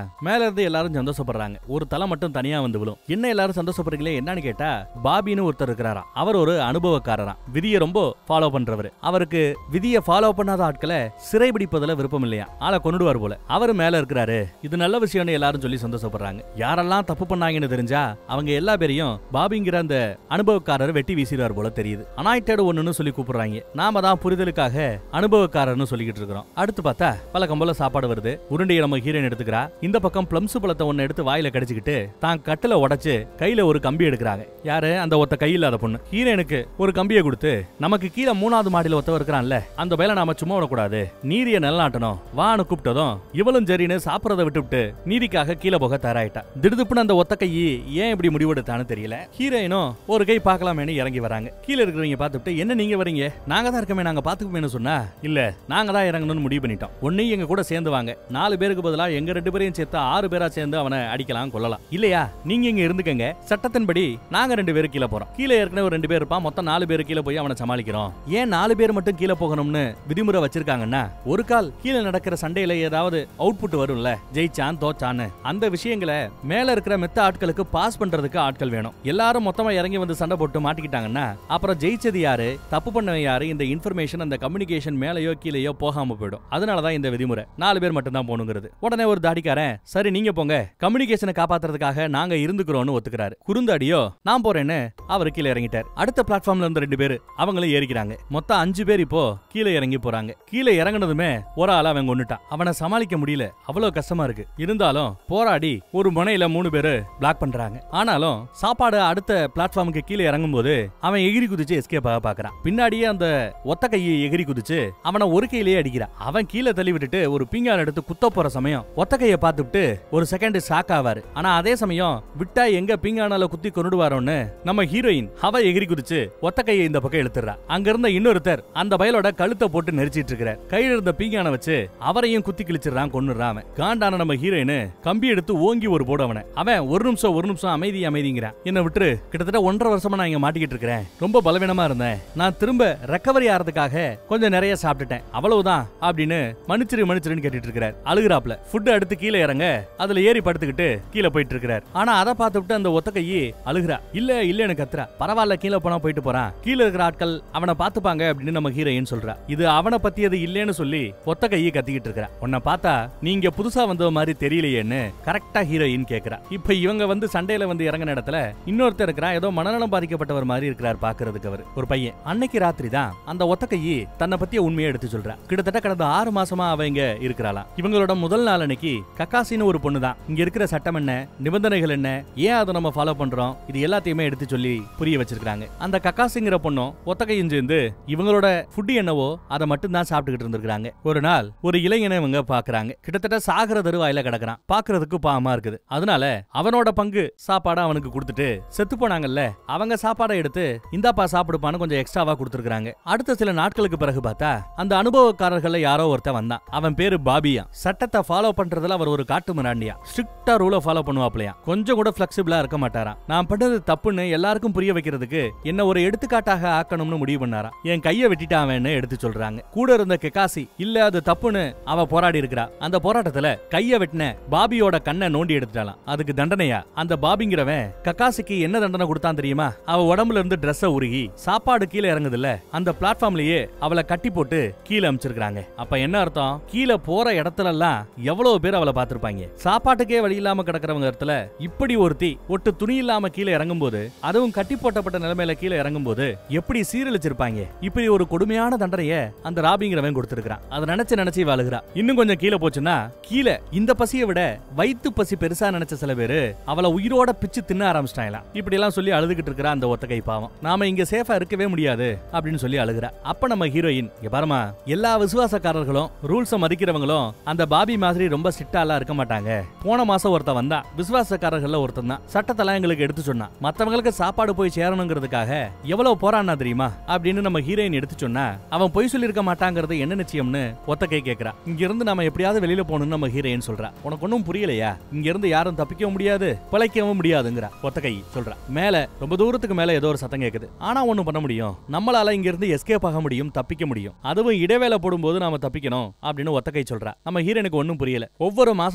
மேல இருந்து எல்லாரும் சந்தோஷப்படுறாங்க ஒரு தலை மட்டும் தனியா வந்து விழும் என்ன எல்லாரும் சந்தோஷப்படுறீங்களே என்னன்னு கேட்டா பாபின்னு ஒருத்தர் இருக்கிறாராம் அவர் ஒரு அனுபவக்காரராம் விதியை ரொம்ப ஃபாலோ பண்றவர் அவருக்கு விதியை ஃபாலோ பண்ணாத ஆட்களை சிறைபிடிப்பதுல விருப்பம் இல்லையா ஆளை கொண்டுடுவார் போல அவர் மேல இருக்கிறாரு இது நல்ல விஷயம்னு எல்லாரும் சொல்லி சந்தோஷப்படுறாங்க யாரெல்லாம் தப்பு பண்ணாங்கன்னு தெரிஞ்சா அவங்க எல்லா பேரையும் பாபிங்கிற அந்த அனுபவக்காரர் வெட்டி வீசிடுவார் போல தெரியுது அனாய்டட் ஒண்ணுன்னு சொல்லி கூப்பிடுறாங்க நாம தான் புரிதலுக்காக அனுபவக்காரர்னு சொல்லிக்கிட்டு இருக்கிறோம் அடுத்து பார்த்தா பழக்கம் போல சாப்பாடு வருது உருண்டையை நம்ம ஹீரோயின் எடுத்துக்கிறா இந்த பக்கம் பிளம்ஸ் பழத்தை ஒன்னு எடுத்து வாயில கடிச்சுக்கிட்டு தான் கட்டில உடைச்சு கையில ஒரு கம்பி எடுக்கிறாங்க யாரு அந்த ஒத்த கை இல்லாத பொண்ணு ஹீரோனுக்கு ஒரு கம்பியை கொடுத்து நமக்கு கீழே மூணாவது மாடியில ஒத்த இருக்கிறான்ல அந்த வேலை நாம சும்மா விடக்கூடாது நீதியை நிலநாட்டணும் வான்னு கூப்பிட்டதும் இவளும் சரின்னு சாப்பிடறத விட்டுவிட்டு நீதிக்காக கீழே போக தயாராயிட்டா திடுதுப்புன்னு அந்த ஒத்த கை ஏன் இப்படி முடிவெடுத்தான்னு தெரியல ஹீரோயினும் ஒரு கை பார்க்கலாமேன்னு இறங்கி வராங்க கீழே இருக்கிறவங்க பார்த்துட்டு என்ன நீங்க வரீங்க நாங்க தான் இருக்கமே நாங்க பாத்துக்குமேனு சொன்னா இல்ல நாங்க தான் இறங்கணும்னு முடிவு பண்ணிட்டோம் ஒன்னையும் எங்க கூட சேர்ந்து வாங்க நாலு பேருக்கு பதிலா எங்க ரெண்டு பேரையும் சேர்த்து ஆறு பேரா சேர்ந்து அவனை அடிக்கலாம் கொல்லலாம் இல்லையா நீங்க இங்க இருந்துக்கங்க சட்டத்தின்படி நாங்க ரெண்டு பேரும் கீழே போறோம் கீழே ஏற்கனவே ஒரு ரெண்டு பேர் இருப்பான் மொத்தம் நாலு பேர் கீழே போய் அவனை சமாளிக்கிறோம் ஏன் நாலு பேர் மட்டும் கீழே போகணும்னு விதிமுறை வச்சிருக்காங்கன்னா ஒரு கால் கீழே நடக்கிற சண்டையில ஏதாவது அவுட்புட் வரும்ல ஜெயிச்சான் தோச்சான்னு அந்த விஷயங்களை மேல இருக்கிற மெத்த ஆட்களுக்கு பாஸ் பண்றதுக்கு ஆட்கள் வேணும் எல்லாரும் மொத்தமா இறங்கி வந்து சண்டை போட்டு மாட்டிக்கிட்டாங்கன்னா அப்புறம் ஜெயிச்சது யாரு தப்பு பண்ணவன் யாரு இந்த இன்ஃபர்மேஷன் அந்த கம்யூனிகேஷன் மேலயோ கீழேயோ போகாம போயிடும் அதனாலதான் இந்த விதிமுறை நாலு பேர் மட்டும் தான் போகணுங்கிறது உடனே ஒரு தாடிக்காரன் சரி நீங்க போங்க கம்யூனிகேஷனை காப்பாத்துறதுக்காக நாங்க இருந்துக்கிறோம்னு ஒத்துக்கிறாரு குறுந்தாடியோ நான் போறேன்னு அவர் கீழே இறங்கிட்டார் அடுத்த பிளாட்ஃபார்ம்ல இருந்த ரெண்டு பேர் அவங்களும் ஏறிக்கிறாங்க மொத்தம் அஞ்சு பேர் இப்போ கீழே இறங்கி போறாங்க கீழே இறங்குனதுமே ஒரு ஆள அவன் கொண்டுட்டான் அவனை சமாளிக்க முடியல அவ்வளவு கஷ்டமா இருக்கு இருந்தாலும் போராடி ஒரு முனையில மூணு பேரு பிளாக் பண்றாங்க ஆனாலும் சாப்பாடு அடுத்த பிளாட்ஃபார்முக்கு கீழே இறங்கும் போது அவன் எகிரி குதிச்சு எஸ்கேப் ஆக பாக்குறான் பின்னாடியே அந்த ஒத்த கையை எகிரி குதிச்சு அவனை ஒரு கையிலேயே அடிக்கிறான் அவன் கீழே தள்ளி விட்டுட்டு ஒரு பீங்கான் எடுத்து குத்த போற சமயம் ஒத்த கையை பார்த்துட்டு ஒரு செகண்ட் ஷாக் ஆவாரு ஆனா அதே சமயம் விட்டா எங்க பீங்கானால குத்தி கொண்டுடுவாரோன்னு நம்ம ஹீரோயின் அவ எகிரி குதிச்சு ஒத்த கையை இந்த பக்கம் இழுத்துறா அங்க இருந்த இன்னொருத்தர் அந்த பயலோட கழுத்தை போட்டு நெரிச்சிட்டு இருக்கிறார் கையில இருந்த பீங்கான வச்சு அவரையும் குத்தி கிழிச்சிடறான் கொன்னுறான் அவன் காண்டான நம்ம ஹீரோயின் கம்பி எடுத்து ஓங்கி ஒரு போடு அவனை அவன் ஒரு நிமிஷம் ஒரு நிமிஷம் அமைதி அமைதிங்கிறான் என்ன விட்டுரு கிட்டத்தட்ட ஒன்றரை வருஷமா நான் இங்க மாட்டிக்கிட்டு இருக்கிறேன் ரொம்ப பலவீனமா இருந்தேன் நான் திரும்ப ரெக்கவரி ஆறதுக்காக கொஞ்சம் நிறைய சாப்பிட்டுட்டேன் அவ்வளவுதான் அப்படின்னு மன்னிச்சிரு மன்னிச்சிருன்னு கேட்டுட்டு இருக்கிறார் அழுகுறாப்ல ஃபுட் அடுத்து கீழே இறங்க அதுல ஏறி படுத்துக்கிட்டு கீழே போயிட்டு இருக்கிறார் ஆனா அதை பார்த்துட்டு அந்த ஒத்த கையி அழுகுறா இல்ல இல்லன்னு கத்துறா பரவாயில்ல கீழே போனா போயிட்டு போறான் கீழே இருக்கிற ஆட்கள் அவனை பாத்துப்பாங்க அப்படின்னு நம்ம ஹீரோயின் சொல்றா இது அவனை பத்தியது இல்லைன்னு சொல்லி ஒத்த கையை கத்திக்கிட்டு இருக்கிறா உன்னை பார்த்தா நீங்க புதுசா வந்த மாதிரி தெரியலையேன்னு கரெக்டா ஹீரோயின் கேக்குறா இப்ப இவங்க வந்து சண்டையில வந்து இறங்கின இடத்துல இன்னொருத்தர் இருக்கிறான் ஏதோ மனநலம் பாதிக்கப்பட்டவர் மாதிரி இருக்கிறார் பாக்குறதுக்கு அவர் ஒரு பையன் அன்னைக்கு ராத்திரி தான் அந்த ஒத்த கையி தன்னை பத்திய உண்மையை எடுத்து சொல்றா கிட்டத்தட்ட கடந்த ஆறு மாசமா அவ இங்க இருக்கிறாளாம் இவங்களோட முதல் நாள் அன்னைக்கு கக்காசின்னு ஒரு பொண்ணு தான் இங்க இருக்கிற சட்டம் என்ன நிபந்தனைகள் என்ன ஏன் அதை நம்ம ஃபாலோ பண்றோம் இது எல்லாத்தையுமே எடுத்து சொல்லி புரிய வச்சிருக்காங்க அந்த கக்காசிங்கிற பொண்ணும் ஒத்த கையும் சேர்ந்து இவங்களோட ஃபுட் என்னவோ அதை மட்டும் தான் சாப்பிட்டுக்கிட்டு இருந்திருக்காங்க ஒரு நாள் ஒரு இளைஞனை இவங்க பாக்குறாங்க கிட்டத்தட்ட சாகர தருவாயில கிடக்குறான் பாக்குறதுக்கு பாவமா இருக்குது அதனால அவனோட பங்கு சாப்பாடை அவனுக்கு கொடுத்துட்டு செத்து போனாங்கல்ல அவங்க சாப்பாடை எடுத்து இந்தாப்பா சாப்பிடுப்பான்னு கொஞ்சம் எக்ஸ்ட்ராவா கொடுத்துருக்காங்க அடுத்த சில நாட்களுக்கு பிறகு பார்த்தா அந்த அனுபவக்காரர்கள்ல யாரோ ஒருத்தன் வந்தான் அவன் பேரு பாபியா சட்டத்தை ஃபாலோ பண்றதுல அவர் ஒரு காட்டு மிராண்டியா ஸ்ட்ரிக்டா ரூலை ஃபாலோ பண்ணுவாப்லையா கொஞ்சம் கூட பிளெக்சிபிளா இருக்க மாட்டாராம் நான் பண்ணது தப்புன்னு எல்லாருக்கும் புரிய வைக்கிறதுக்கு என்ன ஒரு எடுத்துக்காட்டாக ஆக்கணும்னு முடிவு பண்ணாராம் என் கையை வெட்டிட்டாவன்னு எடுத்து சொல்றாங்க கூட இருந்த கெகாசி இல்ல அது தப்புன்னு அவ போராடி இருக்கிறா அந்த போராட்டத்துல கைய வெட்டின பாபியோட கண்ணை நோண்டி எடுத்துட்டாலாம் அதுக்கு தண்டனையா அந்த பாபிங்கிறவன் கக்காசிக்கு என்ன தண்டனை கொடுத்தான் தெரியுமா அவ உடம்புல இருந்து Dress-அ உருகி சாப்பாடு கீழே இறங்குதுல்ல அந்த பிளாட்ஃபார்ம்லயே அவளை கட்டி போட்டு கீழே அமிச்சிருக்காங்க அப்ப என்ன அர்த்தம் கீழே போற இடத்துல எல்லாம் எவ்வளவு பேர் அவளை பார்த்திருப்பாங்க சாப்பாட்டுக்கே வழி இல்லாம கிடக்கிறவங்க இடத்துல இப்படி ஒருத்தி ஒட்டு துணி இல்லாம கீழே இறங்கும் போது அதுவும் கட்டி போட்டப்பட்ட நிலைமையில கீழே இறங்கும் போது எப்படி சீரழிச்சிருப்பாங்க இப்படி ஒரு கொடுமையான தண்டனைய அந்த ராபிங்கிறவன் கொடுத்திருக்கான் அதை நினைச்சு நினைச்சு வாழுகிறா இன்னும் கொஞ்சம் கீழே போச்சுன்னா கீழே இந்த பசியை விட வயித்து பசி பெருசா நினைச்ச சில பேரு அவளை உயிரோட பிச்சு தின்ன ஆரம்பிச்சிட்டாங்களாம் இப்படி எல்லாம் சொல்லி அழுதுகிட்டு இருக்கிற அந்த ஒத்த கை பாவம் நாம இங்க சேஃபா இருக்கவே முடியாது அப்படின்னு சொல்லி அழுகிறா அப்ப நம்ம ஹீரோயின் இங்க பாருமா எல்லா விசுவாசக்காரர்களும் ரூல்ஸ மதிக்கிறவங்களும் அந்த பாபி மாதிரி ரொம்ப ஸ்ட்ரிக்டாலாம் இருக்க மாட்டாங்க போன மாசம் ஒருத்தன் வந்தா விசுவாசக்காரர்கள்ல ஒருத்தன் தான் சட்டத்தெல்லாம் எங்களுக்கு எடுத்து சொன்னான் மத்தவங்களுக்கு சாப்பாடு போய் சேரணுங்கிறதுக்காக எவ்வளவு போராடினா தெரியுமா அப்படின்னு நம்ம ஹீரோயின் எடுத்து சொன்னா அவன் பொய் சொல்லியிருக்க மாட்டாங்கிறது என்ன நிச்சயம்னு ஒத்த கை கேக்குறா இங்க இருந்து நம்ம எப்படியாவது வெளியில போகணும்னு நம்ம ஹீரோயின் சொல்றா உனக்கு ஒன்றும் புரியலையா இங்க இருந்து யாரும் தப்பிக்கவும் முடியாது பிழைக்கவும் முடியாதுங்கிறா ஒத்த கை சொல்றா மேல ரொம்ப தூரத்துக்கு மேல ஏதோ ஒரு சத்தம் கேக்குது ஆனா ஒண்ணும் பண்ண முடியும் நம்மளால இங்க இருந்து எஸ்கேப் ஆக முடியும் தப்பிக்க முடியும் அதுவும் இடைவேளை போடும்போது நாம தப்பிக்கணும் அப்படின்னு ஒத்த கை சொல்றா நம்ம ஹீரோனுக்கு ஒண்ணும் புரியல ஒவ்வொரு மாசத்தோட முடிவு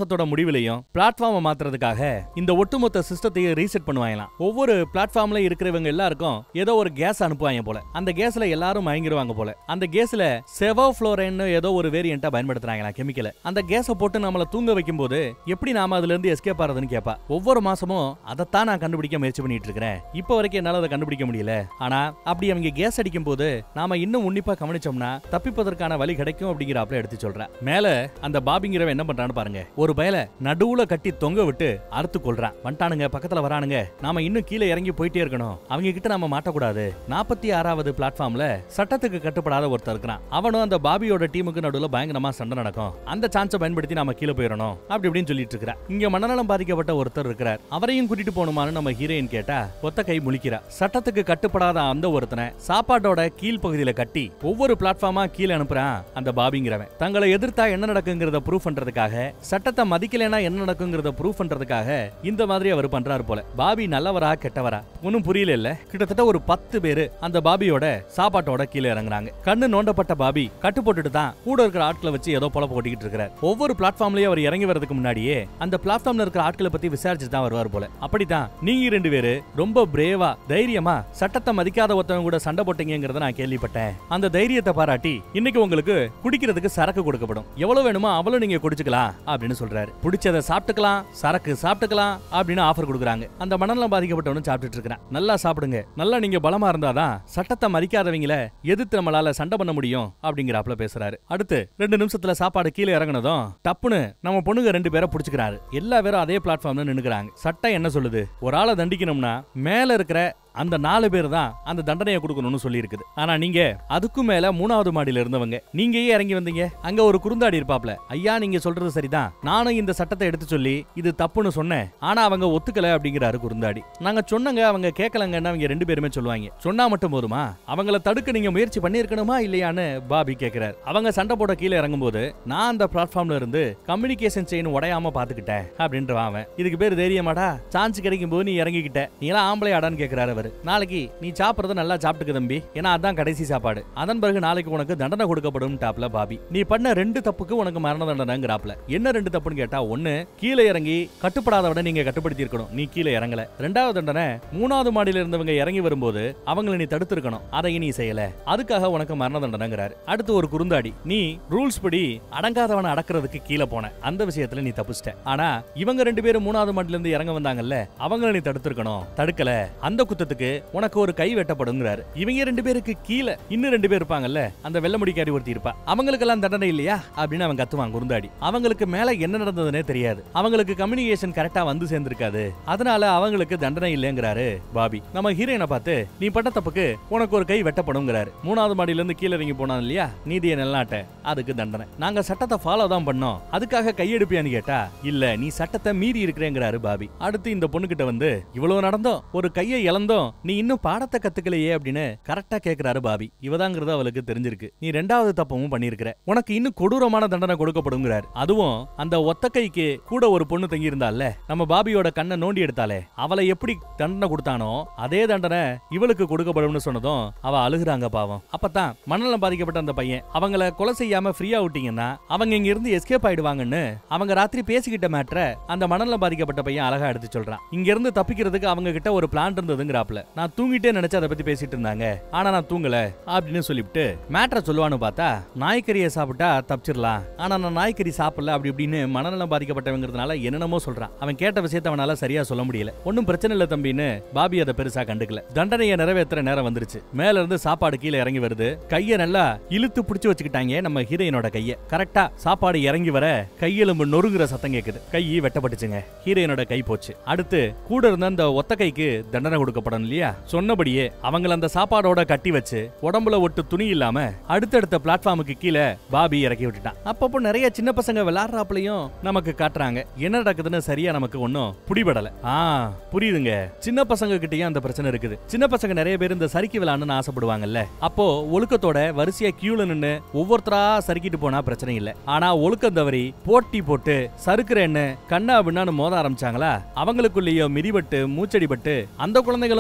முடிவுலையும் பிளாட்ஃபார்மை மாத்துறதுக்காக இந்த ஒட்டுமொத்த சிஸ்டத்தையே ரீசெட் பண்ணுவாங்களாம் ஒவ்வொரு பிளாட்ஃபார்ம்ல இருக்கிறவங்க எல்லாருக்கும் ஏதோ ஒரு கேஸ் அனுப்புவாங்க போல அந்த கேஸ்ல எல்லாரும் மயங்கிடுவாங்க போல அந்த கேஸ்ல செவோ ஃப்ளோரைன்னு ஏதோ ஒரு வேரியண்டா பயன்படுத்துறாங்களா கெமிக்கலை அந்த கேஸை போட்டு நம்மள தூங்க வைக்கும் போது எப்படி நாம அதுல இருந்து எஸ்கேப் ஆறதுன்னு கேப்பா ஒவ்வொரு மாசமும் அதைத்தான் நான் கண்டுபிடிக்க முயற்சி பண்ணிட்டு இருக்கிறேன் இப்போ வரைக்கும் என்னால அதை கண்டுபிடிக்க முடியல ஆனா அப்படி அவங்க கேஸ் அடிக்கும் போது நாம இன்னும் உன்னிப்பா கவனிச்சோம்னா தப்பிப்பதற்கான வழி கிடைக்கும் அப்படிங்கிறாப்ல எடுத்து சொல்றேன் மேல அந்த பாபிங்கிறவன் என்ன பண்றான்னு பாருங்க ஒரு பயல நடுவுல கட்டி தொங்க விட்டு அறுத்து கொள்றான் வந்துட்டானுங்க பக்கத்துல வரானுங்க நாம இன்னும் கீழே இறங்கி போயிட்டே இருக்கணும் அவங்க கிட்ட நாம மாட்டக்கூடாது நாற்பத்தி ஆறாவது பிளாட்ஃபார்ம்ல சட்டத்துக்கு கட்டுப்படாத ஒருத்தர் இருக்கிறான் அவனும் அந்த பாபியோட டீமுக்கு நடுவுல பயங்கரமா சண்டை நடக்கும் அந்த சான்ஸை பயன்படுத்தி நாம கீழே போயிடணும் அப்படி இப்படின்னு சொல்லிட்டு இருக்கிறான் இங்க மனநலம் பாதிக்கப்பட்ட ஒருத்தர் இருக்கிறார் அவரையும் கூட்டிட்டு போகணுமான்னு நம்ம ஹீரோயின் கேட்டா ஒத்த கை முழிக்கிறா சட்டத்துக்கு கட்டுப்படாத அந்த ஒருத்தனை சாப்பாட்டோட கீழ் பகுதியில கட்டி ஒவ்வொரு பிளாட்ஃபார்மா கீழே அனுப்புறான் அந்த பாபிங்கிறவன் தங்களை எதிர்த்தா என்ன நடக்குங்கிறத ப்ரூவ் பண்றதுக்காக சட்டத்தை மதிக்கலைன்னா என்ன நடக்குங்கிறத ப்ரூவ் பண்றதுக்காக இந்த மாதிரி அவர் பண்றாரு போல பாபி நல்லவரா கெட்டவரா ஒன்னும் புரியல இல்ல கிட்டத்தட்ட ஒரு பத்து பேரு அந்த பாபியோட சாப்பாட்டோட கீழே இறங்குறாங்க கண்ணு நோண்டப்பட்ட பாபி கட்டு போட்டுட்டு தான் கூட இருக்கிற ஆட்களை வச்சு ஏதோ பொல போட்டிக்கிட்டு இருக்கிறார் ஒவ்வொரு பிளாட்ஃபார்ம்லயும் அவர் இறங்கி வரதுக்கு முன்னாடியே அந்த பிளாட்ஃபார்ம்ல இருக்கிற ஆட்களை பத்தி விசாரிச்சு தான் வருவார் போல அப்படித்தான் நீங்க ரெண்டு பேரு ரொம்ப பிரேவா தைரியமா சட்டத்தை மதிக்காத ஒருத்தவங்க கூட சண்டை போட்டீங்கிறத நான் கேள்விப்பட்டேன் அந்த தைரியத்தை பாராட்டி இன்னைக்கு உங்களுக்கு குடிக்கிறதுக்கு சரக்கு கொடுக்கப்படும் எவ்வளவு வேணுமோ அவ்வளவு நீங்க குடிச்சுக்கலாம் அப்படின்னு சொல்றாரு பிடிச்சதை சாப்பிட்டுக்கலாம் சரக்கு சாப்பிட்டுக்கலாம் அப்படின்னு ஆஃபர் கொடுக்குறாங்க அந்த மனநலம் பாதிக்கப்பட்டவனும் சாப்பிட்டுட்டு இருக்கிறான் நல்லா சாப்பிடுங்க நல்லா நீங்க பலமா இருந்தாதான் சட்டத்தை மதிக்காதவங்கள எதிர்த்து நம்மளால சண்டை பண்ண முடியும் அப்படிங்கிறாப்ல பேசுறாரு அடுத்து ரெண்டு நிமிஷத்துல சாப்பாடு கீழே இறங்குனதும் டப்புன்னு நம்ம பொண்ணுங்க ரெண்டு பேரை புடிச்சுக்கிறாரு எல்லா பேரும் அதே பிளாட்ஃபார்ம்ல நின்னுக்கிறாங்க சட்டம் என்ன சொல்லுது ஒரு ஆளை தண்டிக்கணும்னா மேல இருக்கிற அந்த நாலு பேர் தான் அந்த தண்டனையை கொடுக்கணும்னு சொல்லி இருக்குது ஆனா நீங்க அதுக்கும் மேல மூணாவது மாடியில இருந்தவங்க நீங்க ஏன் இறங்கி வந்தீங்க அங்க ஒரு குறுந்தாடி இருப்பாப்ல ஐயா நீங்க சொல்றது சரிதான் நானும் இந்த சட்டத்தை எடுத்து சொல்லி இது தப்புன்னு சொன்னேன் ஆனா அவங்க ஒத்துக்கல அப்படிங்கிறாரு குறுந்தாடி நாங்க சொன்னங்க அவங்க கேட்கலங்கன்னு அவங்க ரெண்டு பேருமே சொல்லுவாங்க சொன்னா மட்டும் போதுமா அவங்கள தடுக்க நீங்க முயற்சி பண்ணிருக்கணுமா இல்லையான்னு பாபி கேக்குறாரு அவங்க சண்டை போட கீழே இறங்கும்போது நான் அந்த பிளாட்ஃபார்ம்ல இருந்து கம்யூனிகேஷன் செயின் உடையாம பாத்துக்கிட்டேன் அப்படின்றவன் அவன் இதுக்கு பேர் தைரியமாடா சான்ஸ் கிடைக்கும் போது நீ இறங்கிக்கிட்ட நீ எல்லாம் ஆம்பளை ஆடான்னு கேக்குறாரு அவரு நாளைக்கு நீ சாப்பிடுறத நல்லா சாப்பிட்டுக்க தம்பி ஏன்னா அதான் கடைசி சாப்பாடு அதன் பிறகு நாளைக்கு உனக்கு தண்டனை கொடுக்கப்படும் டாப்ல பாபி நீ பண்ண ரெண்டு தப்புக்கு உனக்கு மரண தண்டனைங்கிறாப்ல என்ன ரெண்டு தப்புன்னு கேட்டா ஒண்ணு கீழே இறங்கி கட்டுப்படாதவன நீங்க கட்டுப்படுத்தி இருக்கணும் நீ கீழே இறங்கல ரெண்டாவது தண்டனை மூணாவது மாடியில இருந்தவங்க இறங்கி வரும்போது அவங்கள நீ தடுத்திருக்கணும் அதை நீ செய்யல அதுக்காக உனக்கு மரண தண்டனைங்கிறாரு அடுத்து ஒரு குறுந்தாடி நீ ரூல்ஸ் படி அடங்காதவனை அடக்கிறதுக்கு கீழே போன அந்த விஷயத்துல நீ தப்பிச்சிட்ட ஆனா இவங்க ரெண்டு பேரும் மூணாவது மாடில இருந்து இறங்க வந்தாங்கல்ல அவங்கள நீ தடுத்திருக்கணும் தடுக்கல அந்த குத்தத்துக்கு உனக்கு ஒரு கை வெட்டப்படுங்கிறாரு இவங்க ரெண்டு பேருக்கு கீழே இன்னும் ரெண்டு பேர் இருப்பாங்கல்ல அந்த வெள்ள முடிக்காரி ஒருத்தி இருப்பா அவங்களுக்கெல்லாம் தண்டனை இல்லையா அப்படின்னு அவன் கத்துவான் குறுந்தாடி அவங்களுக்கு மேல என்ன நடந்ததுன்னே தெரியாது அவங்களுக்கு கம்யூனிகேஷன் கரெக்டா வந்து சேர்ந்திருக்காது அதனால அவங்களுக்கு தண்டனை இல்லைங்கிறாரு பாபி நம்ம ஹீரோயினை பார்த்து நீ பட்ட தப்புக்கு உனக்கு ஒரு கை வெட்டப்படுங்கிறாரு மூணாவது மாடியில இருந்து கீழே இறங்கி போனான் இல்லையா நீதியை நல்லாட்ட அதுக்கு தண்டனை நாங்க சட்டத்தை ஃபாலோ தான் பண்ணோம் அதுக்காக கையெடுப்பியான்னு கேட்டா இல்ல நீ சட்டத்தை மீறி இருக்கிறேங்கிறாரு பாபி அடுத்து இந்த பொண்ணுகிட்ட வந்து இவ்வளவு நடந்தோம் ஒரு கையை இழந்தோம் நீ இன்னும் பாடத்தை கத்துக்கலையே அப்படின்னு கரெக்டா கேக்குறாரு பாபி இவதாங்கிறது அவளுக்கு தெரிஞ்சிருக்கு நீ ரெண்டாவது தப்பமும் பண்ணிருக்கிற உனக்கு இன்னும் கொடூரமான தண்டனை கொடுக்கப்படுங்கிறாரு அதுவும் அந்த ஒத்த கைக்கு கூட ஒரு பொண்ணு தங்கி இருந்தால நம்ம பாபியோட கண்ணை நோண்டி எடுத்தாலே அவளை எப்படி தண்டனை கொடுத்தானோ அதே தண்டனை இவளுக்கு கொடுக்கப்படும்னு சொன்னதும் அவ அழுகுறாங்க பாவம் அப்பதான் மனநலம் பாதிக்கப்பட்ட அந்த பையன் அவங்கள கொலை செய்யாம ஃப்ரீயா விட்டீங்கன்னா அவங்க இங்க இருந்து எஸ்கேப் ஆயிடுவாங்கன்னு அவங்க ராத்திரி பேசிக்கிட்ட மேட்ர அந்த மனநலம் பாதிக்கப்பட்ட பையன் அழகா எடுத்து சொல்றான் இங்க இருந்து தப்பிக்கிறதுக்கு அவங்க கிட்ட ஒரு பிளான் இருந்ததுங்கிறாப்ல நான் தூங்கிட்டே நினைச்சு அதை பத்தி பேசிட்டு இருந்தாங்க ஆனா நான் தூங்கல அப்படின்னு சொல்லிவிட்டு மேட்ரை சொல்லுவான்னு பார்த்தா நாய்க்கறியை சாப்பிட்டா தப்பிச்சிடலாம் ஆனா நான் நாய்க்கறி சாப்பிடல அப்படி இப்படின்னு மனநலம் பாதிக்கப்பட்டவங்கிறதுனால என்னென்னமோ சொல்றான் அவன் கேட்ட விஷயத்த அவனால சரியா சொல்ல முடியல ஒன்னும் பிரச்சனை இல்ல தம்பின்னு பாபி அதை பெருசா கண்டுக்கல தண்டனையை நிறைவேற்றுற நேரம் வந்துருச்சு மேல இருந்து சாப்பாடு கீழே இறங்கி வருது கைய நல்லா இழுத்து பிடிச்சு வச்சுக்கிட்டாங்க நம்ம ஹீரோயினோட கைய கரெக்டா சாப்பாடு இறங்கி வர கையெலும்பு நொறுங்குற சத்தம் கேக்குது கை வெட்டப்பட்டுச்சுங்க ஹீரோயினோட கை போச்சு அடுத்து கூட இருந்த அந்த ஒத்த கைக்கு தண்டனை கொடுக்கப்படும் இல்லையா சொன்னபடியே அவங்கள அந்த சாப்பாடோட கட்டி வச்சு உடம்புல ஒட்டு துணி இல்லாம அடுத்தடுத்த பிளாட்ஃபார்முக்கு கீழே பாபி இறக்கி விட்டுட்டான் அப்பப்போ நிறைய சின்ன பசங்க விளையாடுறாப்லயும் நமக்கு காட்டுறாங்க என்ன நடக்குதுன்னு சரியா நமக்கு ஒன்னும் புடிபடல ஆ புரியுதுங்க சின்ன பசங்க கிட்டயும் அந்த பிரச்சனை இருக்குது சின்ன பசங்க நிறைய பேர் இந்த சறுக்கி விளையாடணும்னு ஆசைப்படுவாங்கல்ல அப்போ ஒழுக்கத்தோட வரிசையா கியூல நின்னு ஒவ்வொருத்தரா சறுக்கிட்டு போனா பிரச்சனை இல்ல ஆனா ஒழுக்கம் தவறி போட்டி போட்டு சறுக்குறேன்னு கண்ணா பின்னான்னு மோத ஆரம்பிச்சாங்களா அவங்களுக்குள்ளேயோ மிதிபட்டு மூச்சடிபட்டு அந்த குழந்தைகளும்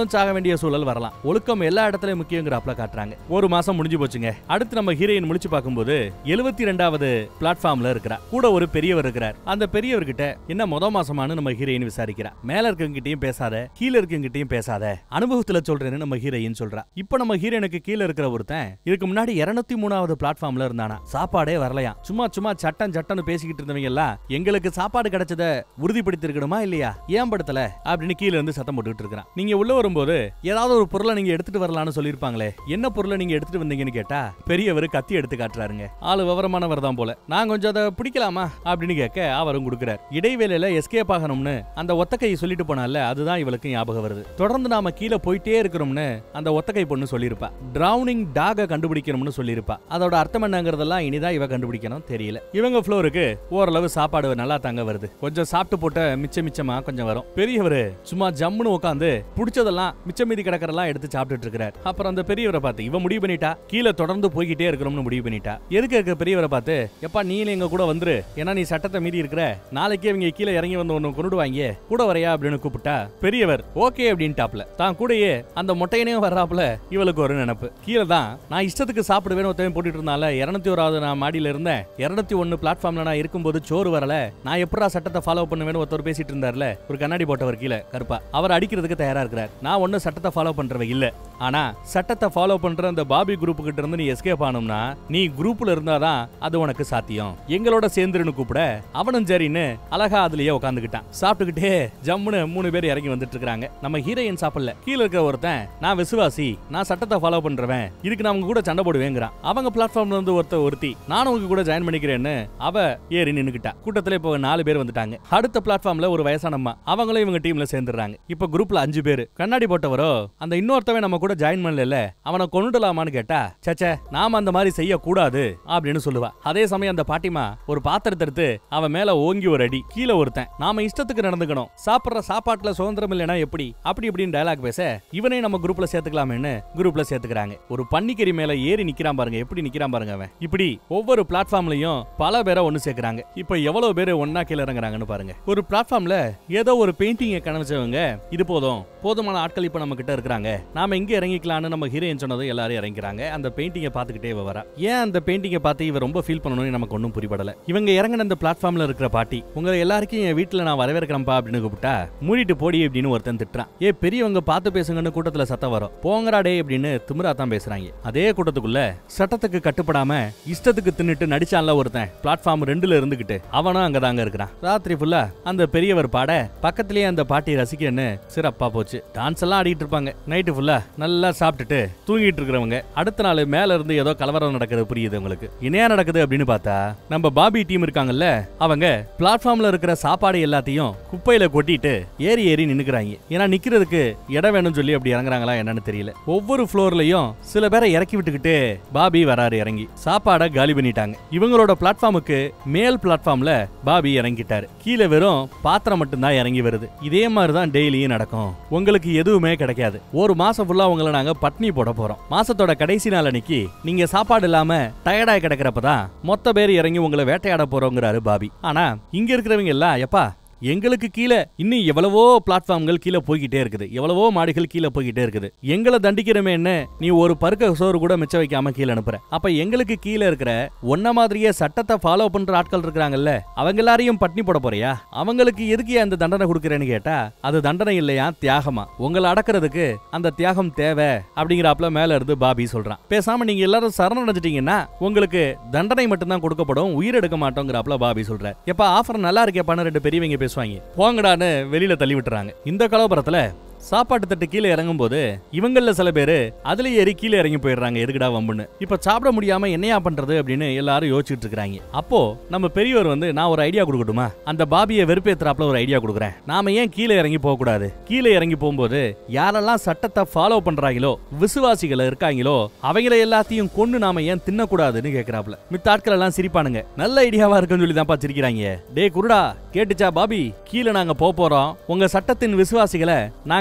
நாமளும் சாக வேண்டிய சூழல் வரலாம் ஒழுக்கம் எல்லா இடத்துலயும் முக்கியங்கிறாப்ல காட்டுறாங்க ஒரு மாசம் முடிஞ்சு போச்சுங்க அடுத்து நம்ம ஹீரோயின் முடிச்சு பார்க்கும்போது எழுபத்தி ரெண்டாவது பிளாட்ஃபார்ம்ல இருக்கிறா கூட ஒரு பெரியவர் இருக்கிறார் அந்த பெரியவர்கிட்ட என்ன முத மாசமானு நம்ம ஹீரோயின் விசாரிக்கிறா மேல இருக்கவங்கிட்டயும் பேசாத கீழ இருக்கவங்கிட்டயும் பேசாத அனுபவத்துல சொல்றேன்னு நம்ம ஹீரோயின் சொல்றா இப்போ நம்ம ஹீரோயினுக்கு கீழ இருக்கிற ஒருத்தன் இதுக்கு முன்னாடி இருநூத்தி மூணாவது பிளாட்ஃபார்ம்ல இருந்தானா சாப்பாடே வரலையா சும்மா சும்மா சட்டம் சட்டம்னு பேசிக்கிட்டு இருந்தவங்க எல்லாம் எங்களுக்கு சாப்பாடு கிடைச்சத உறுதிப்படுத்திருக்கணுமா இல்லையா ஏன் படுத்தல அப்படின்னு கீழ இருந்து சத்தம் போட்டுட்டு இருக்கிறான் நீங்க உள்ள வரும்போது ஏதாவது ஒரு பொருளை நீங்க எடுத்துட்டு வரலாம்னு சொல்லிருப்பாங்களே என்ன பொருளை நீங்க எடுத்துட்டு வந்தீங்கன்னு கேட்டா பெரியவர் கத்தி எடுத்து காட்டுறாருங்க ஆளு விவரமானவர் தான் போல நான் கொஞ்சம் அதை பிடிக்கலாமா அப்படின்னு கேட்க அவரும் கொடுக்குறார் இடைவேளையில எஸ்கேப் ஆகணும்னு அந்த ஒத்தக்கை சொல்லிட்டு போனால அதுதான் இவளுக்கு ஞாபகம் வருது தொடர்ந்து நாம கீழே போயிட்டே இருக்கிறோம்னு அந்த ஒத்தக்கை பொண்ணு சொல்லியிருப்பா டிரவுனிங் டாக கண்டுபிடிக்கணும்னு சொல்லியிருப்பா அதோட அர்த்தம் என்னங்கிறதெல்லாம் இனிதான் இவ கண்டுபிடிக்கணும் தெரியல இவங்க ஃப்ளோருக்கு ஓரளவு சாப்பாடு நல்லா தாங்க வருது கொஞ்சம் சாப்பிட்டு போட்ட மிச்ச மிச்சமா கொஞ்சம் வரும் பெரியவர் சும்மா ஜம்முன்னு உட்காந்து பிடிச்சதெல்லாம் மிச்ச மீதி கிடக்கறெல்லாம் எடுத்து சாப்பிட்டுட்டு இருக்கிறார் அப்புறம் அந்த பெரியவரை பார்த்து இவ முடிவு பண்ணிட்டா கீழே தொடர்ந்து போய்கிட்டே இருக்கிறோம்னு முடிவு பண்ணிட்டா எதுக்கு இருக்க பெரியவரை பார்த்து எப்பா நீ எங்க கூட வந்துரு ஏன்னா நீ சட்டத்தை மீறி இருக்கிற நாளைக்கே இவங்க கீழே இறங்கி வந்து ஒன்னு கொண்டுடுவாங்க கூட வரையா அப்படின்னு கூப்பிட்டா பெரியவர் ஓகே அப்படின்ட்டாப்ல தான் கூடயே அந்த மொட்டையனையும் வர்றாப்புல இவளுக்கு ஒரு நினைப்பு கீழே தான் நான் இஷ்டத்துக்கு சாப்பிடுவேன்னு ஒருத்தவன் போட்டுட்டு இருந்தால இருநூத்தி ஓராவது நான் மாடியில இருந்தேன் இருநூத்தி ஒன்னு பிளாட்ஃபார்ம்ல நான் இருக்கும்போது சோறு வரல நான் எப்படா சட்டத்தை ஃபாலோ பண்ணுவேன்னு ஒருத்தர் பேசிட்டு இருந்தார்ல ஒரு கண்ணாடி போட்டவர் கீழே கருப்பா அவர் அடிக்கிறதுக்கு தயாரா இருக்கிறார் நான் ஒன்னும் சட்டத்தை ஃபாலோ பண்றவ இல்ல ஆனா சட்டத்தை ஃபாலோ பண்ற அந்த பாபி குரூப் கிட்ட இருந்து நீ எஸ்கேப் ஆனோம்னா நீ குரூப்ல இருந்தாதான் அது உனக்கு சாத்தியம் எங்களோட சேர்ந்துருன்னு கூப்பிட அவனும் சரின்னு அழகா அதுலயே உட்காந்துக்கிட்டான் சாப்பிட்டுக்கிட்டே ஜம்முன்னு மூணு பேர் இறங்கி வந்துட்டு இருக்காங்க நம்ம ஹீரோயின் சாப்பிடல கீழ இருக்க ஒருத்தன் நான் விசுவாசி நான் சட்டத்தை ஃபாலோ பண்றவன் இதுக்கு நான் அவங்க கூட சண்டை போடுவேங்கிறான் அவங்க பிளாட்ஃபார்ம்ல இருந்து ஒருத்த ஒருத்தி நானும் உங்க கூட ஜாயின் பண்ணிக்கிறேன்னு அவ ஏறி நின்னுக்கிட்டா கூட்டத்துல இப்போ நாலு பேர் வந்துட்டாங்க அடுத்த பிளாட்ஃபார்ம்ல ஒரு வயசானம்மா அவங்களும் இவங்க டீம்ல சேர்ந்துடுறாங்க இப்ப குரூப்ல அஞ்சு பேர் கண்ணாடி போட்டவரோ அந்த இன்னொருத்தவன் நம்ம கூட ஜாயின் பண்ணல அவனை கொண்டுடலாமான்னு கேட்டா சச்சே நாம அந்த மாதிரி செய்ய கூடாது அப்படின்னு சொல்லுவா அதே சமயம் அந்த பாட்டிமா ஒரு பாத்திரத்தை எடுத்து அவன் மேல ஓங்கி ஒரு அடி கீழே ஒருத்தன் நாம இஷ்டத்துக்கு நடந்துக்கணும் சாப்பிடுற சாப்பாட்டுல சுதந்திரம் இல்லைனா எப்படி அப்படி இப்படின்னு டயலாக் பேச இவனை நம்ம குரூப்ல சேர்த்துக்கலாமேன்னு குரூப்ல சேர்த்துக்கிறாங்க ஒரு பன்னிக்கறி மேல ஏறி நிக்கிறான் பாருங்க எப்படி நிக்கிறான் பாருங்க அவன் இப்படி ஒவ்வொரு பிளாட்ஃபார்ம்லயும் பல பேரை ஒண்ணு சேர்க்கறாங்க இப்ப எவ்வளவு பேர் ஒன்னா கீழ இறங்குறாங்கன்னு பாருங்க ஒரு பிளாட்ஃபார்ம்ல ஏதோ ஒரு பெயிண்டிங்கை கணவச்சவங்க இது போதும் போதுமான ஆட்கள் இப்ப நம்ம கிட்ட இருக்கிறாங்க நாம எங்க இறங்கிக்கலாம்னு நம்ம ஹீரோயின் சொன்னது எல்லாரும் இறங்கிறாங்க அந்த பெயிண்டிங்கை பார்த்துக்கிட்டே இவ வரா ஏன் அந்த பெயிண்டிங்கை பார்த்து இவ ரொம்ப ஃபீல் பண்ணணும்னு நமக்கு ஒன்றும் புரிபடல இவங்க இறங்கின அந்த பிளாட்ஃபார்ம்ல இருக்கிற பாட்டி உங்க எல்லாருக்கும் என் வீட்டுல நான் வரவேற்கிறேன்ப்பா அப்படின்னு கூப்பிட்டா மூடிட்டு போடி அப்படின்னு ஒருத்தன் திட்டுறான் ஏ பெரியவங்க பார்த்து பேசுங்கன்னு கூட்டத்துல சத்தம் வரும் போங்கடா டே அப்படின்னு திமிரா தான் பேசுறாங்க அதே கூட்டத்துக்குள்ள சட்டத்துக்கு கட்டுப்படாம இஷ்டத்துக்கு தின்னுட்டு நடிச்சான்ல ஒருத்தன் பிளாட்ஃபார்ம் ரெண்டுல இருந்துகிட்டு அவனும் அங்கதாங்க இருக்கிறான் ராத்திரி ஃபுல்லா அந்த பெரியவர் பாட பக்கத்திலேயே அந்த பாட்டி ரசிக்கன்னு சிறப்பா போச்சு டான்ஸ் எல்லாம் ஆடிட்டு இருப்பாங்க நைட்டு ஃபுல்லா நல்லா சாப்பிட்டுட்டு தூங்கிட்டு இருக்கிறவங்க அடுத்த நாள் மேல இருந்து ஏதோ கலவரம் நடக்குது புரியுது உங்களுக்கு இணையா நடக்குது அப்படின்னு பார்த்தா நம்ம பாபி டீம் இருக்காங்கல்ல அவங்க பிளாட்ஃபார்ம்ல இருக்கிற சாப்பாடு எல்லாத்தையும் குப்பையில கொட்டிட்டு ஏறி ஏறி நின்னுக்கிறாங்க ஏன்னா நிக்கிறதுக்கு இடம் வேணும்னு சொல்லி அப்படி இறங்குறாங்களா என்னன்னு தெரியல ஒவ்வொரு ஃப்ளோர்லயும் சில பேரை இறக்கி விட்டுக்கிட்டு பாபி வராரு இறங்கி சாப்பாடை காலி பண்ணிட்டாங்க இவங்களோட பிளாட்ஃபார்முக்கு மேல் பிளாட்ஃபார்ம்ல பாபி இறங்கிட்டாரு கீழே வெறும் பாத்திரம் மட்டும்தான் இறங்கி வருது இதே மாதிரி தான் டெய்லியும் நடக்கும் உங்களுக்கு எதுவுமே கிடைக்காது ஒரு மாசம் ஃபுல்லா உங்களை நாங்க பட்னி போட போறோம் மாசத்தோட கடைசி நாள் அன்னைக்கு நீங்க சாப்பாடு இல்லாம டயர்டாய் கிடக்கிறப்பதான் மொத்த பேர் இறங்கி உங்களை வேட்டையாட போறோங்கிறாரு பாபி ஆனா இங்க இருக்கிறவங்க எல்லாம் எப்பா எங்களுக்கு கீழே இன்னும் எவ்வளவோ பிளாட்ஃபார்ம்கள் கீழே போய்கிட்டே இருக்குது எவ்வளவோ மாடிகள் கீழே போய்கிட்டே இருக்குது எங்களை தண்டிக்கிறமே என்ன நீ ஒரு பருக்க சோறு கூட மிச்சம் வைக்காம கீழே அனுப்புற அப்ப எங்களுக்கு கீழே இருக்கிற ஒன்ன மாதிரியே சட்டத்தை ஃபாலோ பண்ற ஆட்கள் இருக்கிறாங்கல்ல அவங்க எல்லாரையும் பட்னி போட போறியா அவங்களுக்கு எதுக்கு ஏன் அந்த தண்டனை கொடுக்குறேன்னு கேட்டா அது தண்டனை இல்லையா தியாகமா உங்களை அடக்கிறதுக்கு அந்த தியாகம் தேவை அப்படிங்கிறாப்ல மேல இருந்து பாபி சொல்றான் பேசாம நீங்க எல்லாரும் சரணடைஞ்சிட்டீங்கன்னா உங்களுக்கு தண்டனை மட்டும்தான் கொடுக்கப்படும் உயிர் எடுக்க மாட்டோங்கிறாப்ல பாபி சொல்ற எப்ப ஆஃபர் நல்லா இருக்கேப்பான்னு ரெண்டு பெரியவங்க பேசுவாங்க போங்கடான்னு வெளியில தள்ளி விட்டுறாங்க இந்த கலவரத்துல சாப்பாட்டு தட்டு கீழே இறங்கும் போது இவங்கள சில பேரு அதுல ஏறி கீழே இறங்கி போயிடுறாங்க எதுக்குடா வம்புன்னு இப்ப சாப்பிட முடியாம என்னையா பண்றது அப்படின்னு எல்லாரும் யோசிச்சுட்டு இருக்காங்க அப்போ நம்ம பெரியவர் வந்து நான் ஒரு ஐடியா கொடுக்கட்டுமா அந்த பாபியை வெறுப்பேத்துறாப்ல ஒரு ஐடியா கொடுக்குறேன் நாம ஏன் கீழே இறங்கி போக கூடாது கீழே இறங்கி போகும்போது யாரெல்லாம் சட்டத்தை ஃபாலோ பண்றாங்களோ விசுவாசிகள் இருக்காங்களோ அவங்கள எல்லாத்தையும் கொண்டு நாம ஏன் தின்னக்கூடாதுன்னு கேக்குறாப்ல மித்த ஆட்கள் எல்லாம் சிரிப்பானுங்க நல்ல ஐடியாவா இருக்குன்னு சொல்லி தான் சிரிக்கிறாங்க டே குருடா கேட்டுச்சா பாபி கீழே நாங்க போக போறோம் உங்க சட்டத்தின் விசுவாசிகளை நாங்க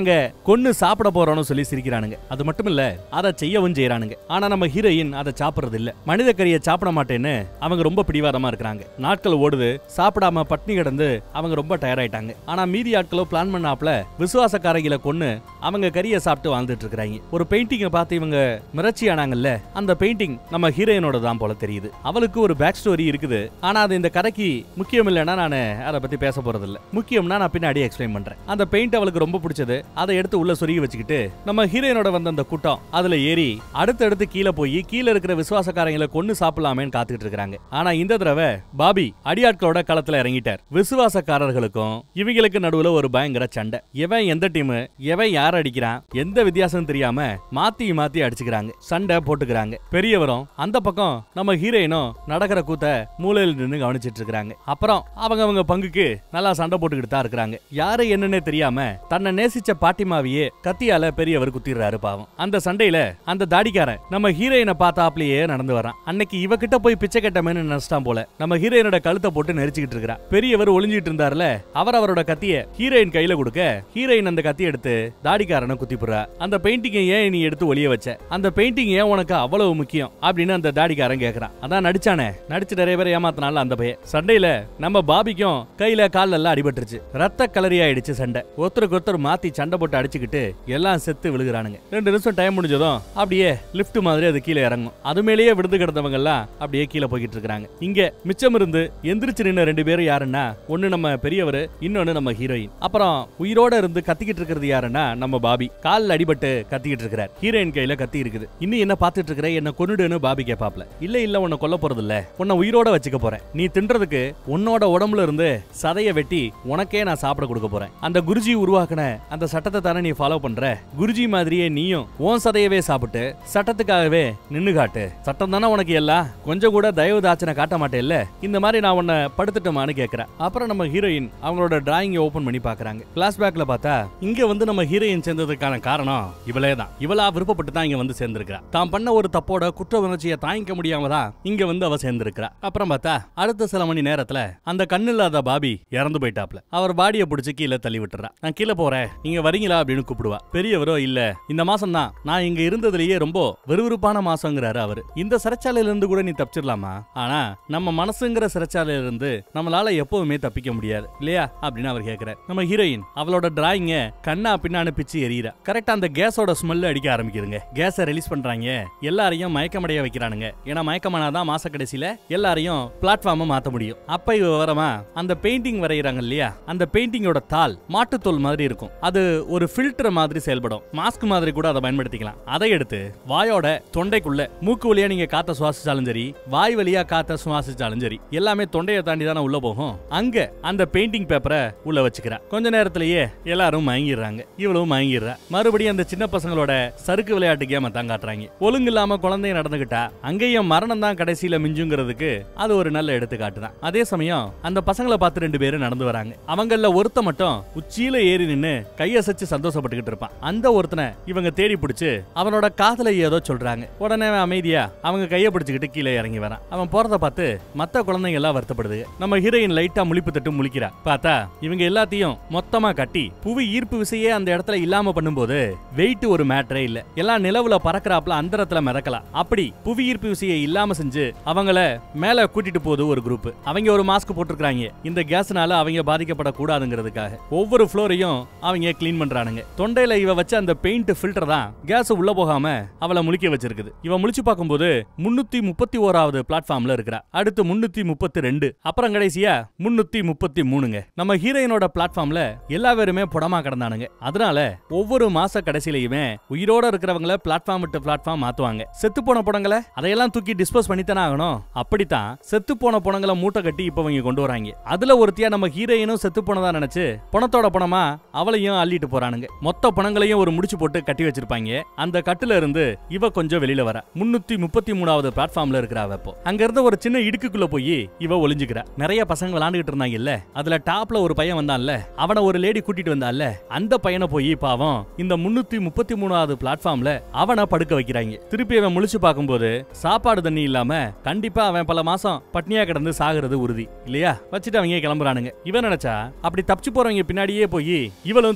நாங்க கொன்னு சாப்பிட போறோம்னு சொல்லி சிரிக்கிறானுங்க அது மட்டும் இல்ல அதை செய்யவும் செய்யறானுங்க ஆனா நம்ம ஹீரோயின் அதை சாப்பிடுறது இல்ல மனித கறியை சாப்பிட மாட்டேன்னு அவங்க ரொம்ப பிடிவாதமா இருக்கிறாங்க நாட்கள் ஓடுது சாப்பிடாம பட்னி கிடந்து அவங்க ரொம்ப டயர் ஆயிட்டாங்க ஆனா மீதி ஆட்களோ பிளான் பண்ணாப்ல விசுவாசக்காரங்களை கொன்னு அவங்க கறியை சாப்பிட்டு வாழ்ந்துட்டு இருக்காங்க ஒரு பெயிண்டிங்கை பார்த்து இவங்க மிரட்சி ஆனாங்கல்ல அந்த பெயிண்டிங் நம்ம ஹீரோயினோட தான் போல தெரியுது அவளுக்கு ஒரு பேக் ஸ்டோரி இருக்குது ஆனா அது இந்த கதைக்கு முக்கியம் இல்லைன்னா நான் அதை பத்தி பேச போறது இல்ல முக்கியம்னா நான் பின்னாடி எக்ஸ்பிளைன் பண்றேன் அந்த பெயிண்ட் அவளுக்கு ரொம்ப பிடிச்சது அதை எடுத்து உள்ள சொருகி வச்சுக்கிட்டு நம்ம ஹீரோயினோட வந்த அந்த கூட்டம் அதுல ஏறி அடுத்தடுத்து கீழே போய் கீழே இருக்கிற விசுவாசக்காரங்களை கொன்னு சாப்பிடலாமேன்னு காத்துக்கிட்டு இருக்காங்க ஆனா இந்த தடவை பாபி அடியாட்களோட களத்துல இறங்கிட்டார் விசுவாசக்காரர்களுக்கும் இவங்களுக்கு நடுவுல ஒரு பயங்கர சண்டை எவன் எந்த டீம் எவன் யார் அடிக்கிறான் எந்த வித்தியாசம் தெரியாம மாத்தி மாத்தி அடிச்சுக்கிறாங்க சண்டை போட்டுக்கிறாங்க பெரியவரும் அந்த பக்கம் நம்ம ஹீரோயினும் நடக்கிற கூத்த மூலையில் நின்னு கவனிச்சிட்டு இருக்காங்க அப்புறம் அவங்க அவங்க பங்குக்கு நல்லா சண்டை போட்டுக்கிட்டு தான் இருக்கிறாங்க யாரு என்னன்னே தெரியாம தன்னை நேசிச்ச பாட்டிமாவையே கத்தியால பெரியவர் குத்திடுறாரு பாவம் அந்த சண்டையில அந்த தாடிக்காரன் நம்ம ஹீரோயினை பார்த்தாப்லயே நடந்து வரான் அன்னைக்கு இவகிட்ட போய் பிச்சை கட்டமேன்னு நினைச்சிட்டான் போல நம்ம ஹீரோயினோட கழுத்தை போட்டு நெரிச்சுக்கிட்டு இருக்கிறா பெரியவர் ஒளிஞ்சிட்டு இருந்தார்ல அவர் அவரோட கத்திய ஹீரோயின் கையில கொடுக்க ஹீரோயின் அந்த கத்தி எடுத்து தாடிக்காரனை குத்திப்புறா அந்த பெயிண்டிங்கை ஏன் நீ எடுத்து ஒளிய வச்ச அந்த பெயிண்டிங் ஏன் உனக்கு அவ்வளவு முக்கியம் அப்படின்னு அந்த தாடிக்காரன் கேக்குறான் அதான் நடிச்சானே நடிச்சு நிறைய பேர் ஏமாத்தினால அந்த பையன் சண்டையில நம்ம பாபிக்கும் கையில கால்ல எல்லாம் அடிபட்டுருச்சு ரத்த கலரி ஆயிடுச்சு சண்டை ஒருத்தருக்கு ஒருத்தர் மாத்தி சண்டை போட்டு அடிச்சுக்கிட்டு எல்லாம் செத்து விழுகுறானுங்க ரெண்டு நிமிஷம் டைம் முடிஞ்சதும் அப்படியே லிஃப்ட் மாதிரி அது கீழே இறங்கும் அது மேலேயே விழுந்து கிடந்தவங்க எல்லாம் அப்படியே கீழே போய்கிட்டு இருக்காங்க இங்க மிச்சம் இருந்து எந்திரிச்சு நின்ன ரெண்டு பேரும் யாருன்னா ஒண்ணு நம்ம பெரியவர் இன்னொன்னு நம்ம ஹீரோயின் அப்புறம் உயிரோட இருந்து கத்திக்கிட்டு இருக்கிறது யாருன்னா நம்ம பாபி கால்ல அடிபட்டு கத்திக்கிட்டு இருக்கிறார் ஹீரோயின் கையில கத்தி இருக்குது இன்னும் என்ன பார்த்துட்டு இருக்கிற என்ன கொன்னுடுன்னு பாபி கேப்பாப்ல இல்ல இல்ல உன்னை கொல்ல போறது இல்ல உன்னை உயிரோட வச்சுக்க போறேன் நீ தின்றதுக்கு உன்னோட உடம்புல இருந்து சதைய வெட்டி உனக்கே நான் சாப்பிட கொடுக்க போறேன் அந்த குருஜி உருவாக்குன அந்த சட்டத்தை தானே நீ ஃபாலோ பண்ற குருஜி மாதிரியே நீயும் உன் சதையவே சாப்பிட்டு சட்டத்துக்காகவே நின்னு காட்டு சட்டம் தானே உனக்கு எல்லாம் கொஞ்சம் கூட தயவு தாச்சனை காட்ட மாட்டேல்ல இந்த மாதிரி நான் உன்னை படுத்துட்டோமான்னு கேக்குறேன் அப்புறம் நம்ம ஹீரோயின் அவங்களோட டிராயிங்கை ஓபன் பண்ணி பாக்குறாங்க பேக்ல பார்த்தா இங்க வந்து நம்ம ஹீரோயின் சேர்ந்ததுக்கான காரணம் இவளே தான் இவளா விருப்பப்பட்டு தான் இங்க வந்து சேர்ந்திருக்கிறா தான் பண்ண ஒரு தப்போட குற்ற உணர்ச்சியை தாங்கிக்க முடியாம தான் இங்க வந்து அவ சேர்ந்திருக்கிறா அப்புறம் பார்த்தா அடுத்த சில மணி நேரத்துல அந்த கண்ணு இல்லாத பாபி இறந்து போயிட்டாப்ல அவர் பாடியை பிடிச்சு கீழே தள்ளி விட்டுறா நான் கீழே போறேன் நீங்க வரீங்களா அப்படின்னு கூப்பிடுவா பெரியவரோ இல்ல இந்த மாசம் தான் நான் இங்க இருந்ததுலயே ரொம்ப விறுவிறுப்பான மாசங்கிறாரு அவரு இந்த சிறைச்சாலையில இருந்து கூட நீ தப்பிச்சிடலாமா ஆனா நம்ம மனசுங்கிற சிறைச்சாலையில இருந்து நம்மளால எப்பவுமே தப்பிக்க முடியாது இல்லையா அப்படின்னு அவர் கேக்குறாரு நம்ம ஹீரோயின் அவளோட டிராயிங்க கண்ணா பின்னான்னு பிச்சு எறிகிறா கரெக்டா அந்த கேஸோட ஸ்மெல் அடிக்க ஆரம்பிக்குதுங்க கேஸை ரிலீஸ் பண்றாங்க எல்லாரையும் மயக்கமடைய வைக்கிறானுங்க ஏன்னா மயக்கமானாதான் மாச கடைசியில எல்லாரையும் பிளாட்ஃபார்மை மாத்த முடியும் அப்ப இவ விவரமா அந்த பெயிண்டிங் வரைகிறாங்க இல்லையா அந்த பெயிண்டிங்கோட தாள் மாட்டுத்தோல் மாதிரி இருக்கும் அது ஒரு ஃபில்டர் மாதிரி செயல்படும் மாஸ்க் மாதிரி கூட அதை பயன்படுத்திக்கலாம் அதை எடுத்து வாயோட தொண்டைக்குள்ள மூக்கு வழியா நீங்க காத்த சுவாசிச்சாலும் சரி வாய் வழியா காத்த சுவாசிச்சாலும் சரி எல்லாமே தொண்டையை தாண்டி தானே உள்ள போகும் அங்க அந்த பெயிண்டிங் பேப்பரை உள்ள வச்சுக்கிறா கொஞ்ச நேரத்திலேயே எல்லாரும் மயங்கிடுறாங்க இவளும் மயங்கிடுறா மறுபடியும் அந்த சின்ன பசங்களோட சறுக்கு விளையாட்டு கேம தான் காட்டுறாங்க ஒழுங்கு இல்லாம குழந்தைய நடந்துகிட்டா அங்கேயும் மரணம் தான் கடைசியில மிஞ்சுங்கிறதுக்கு அது ஒரு நல்ல எடுத்துக்காட்டு தான் அதே சமயம் அந்த பசங்களை பார்த்து ரெண்டு பேரும் நடந்து வராங்க அவங்கள ஒருத்த மட்டும் உச்சியில ஏறி நின்னு கையசைச்சு சந்தோஷப்பட்டுக்கிட்டு இருப்பான் அந்த ஒருத்தனை இவங்க தேடி பிடிச்சு அவனோட காதல ஏதோ சொல்றாங்க உடனே அவன் அமைதியா அவங்க கைய பிடிச்சுக்கிட்டு கீழே இறங்கி வரான் அவன் போறத பார்த்து மத்த குழந்தைங்க எல்லாம் வருத்தப்படுது நம்ம ஹீரோயின் லைட்டா முழிப்பு தட்டு முழிக்கிறா பார்த்தா இவங்க எல்லாத்தையும் மொத்தமா கட்டி புவி ஈர்ப்பு விசையே அந்த இடத்துல இல்லாம பண்ணும்போது வெயிட் ஒரு மேட்டரே இல்ல எல்லாம் நிலவுல பறக்கறாப்ல அந்தரத்துல மிதக்கலாம் அப்படி புவி ஈர்ப்பு விசையை இல்லாம செஞ்சு அவங்கள மேல கூட்டிட்டு போகுது ஒரு குரூப் அவங்க ஒரு மாஸ்க் போட்டிருக்காங்க இந்த கேஸ்னால அவங்க பாதிக்கப்படக்கூடாதுங்கிறதுக்காக ஒவ்வொரு ஃப்ளோரையும் அவங்க க்ளீன் பண்றானுங்க தொண்டையில இவ வச்ச அந்த பெயிண்ட் ஃபில்டர் தான் கேஸ் உள்ள போகாம அவளை முழிக்க வச்சிருக்குது இவ முழிச்சு பார்க்கும்போது முன்னூத்தி முப்பத்தி ஓராவது பிளாட்ஃபார்ம்ல இருக்கிறா அடுத்து முன்னூத்தி முப்பத்தி ரெண்டு அப்புறம் கடைசியா முன்னூத்தி முப்பத்தி மூணுங்க நம்ம ஹீரோயினோட பிளாட்ஃபார்ம்ல எல்லா பேருமே புடமா கிடந்தானுங்க அதனால ஒவ்வொரு மாச கடைசியிலயுமே உயிரோட இருக்கிறவங்கள பிளாட்ஃபார்ம் விட்டு பிளாட்ஃபார்ம் மாத்துவாங்க செத்து போன படங்களை அதையெல்லாம் தூக்கி டிஸ்போஸ் பண்ணித்தானே ஆகணும் அப்படித்தான் செத்து போன பணங்களை மூட்டை கட்டி இப்ப இவங்க கொண்டு வராங்க அதுல ஒருத்தியா நம்ம ஹீரோயினும் செத்து போனதா நினைச்சு பணத்தோட பணமா அவளையும் அள்ளிட்டு போறானுங்க மொத்த பணங்களையும் ஒரு முடிச்சு போட்டு கட்டி வச்சிருப்பாங்க அந்த கட்டுல இருந்து இவ கொஞ்சம் வெளியில வர முன்னூத்தி முப்பத்தி மூணாவது பிளாட்ஃபார்ம்ல இருக்கிற அவ இப்போ அங்க இருந்த ஒரு சின்ன இடுக்குக்குள்ள போய் இவ ஒளிஞ்சுக்கிறா நிறைய பசங்க விளையாண்டுகிட்டு இருந்தாங்க இல்ல அதுல டாப்ல ஒரு பையன் வந்தான்ல அவன ஒரு லேடி கூட்டிட்டு வந்தான்ல அந்த பையனை போய் பாவம் இந்த முன்னூத்தி முப்பத்தி மூணாவது பிளாட்ஃபார்ம்ல அவனை படுக்க வைக்கிறாங்க திருப்பி அவன் முழிச்சு பார்க்கும்போது சாப்பாடு தண்ணி இல்லாம கண்டிப்பா அவன் பல மாசம் பட்னியா கிடந்து சாகுறது உறுதி இல்லையா வச்சுட்டு அவங்க கிளம்புறானுங்க இவன் நினைச்சா அப்படி தப்பிச்சு போறவங்க பின்னாடியே போய் இவளும் தப்பிச்சு போக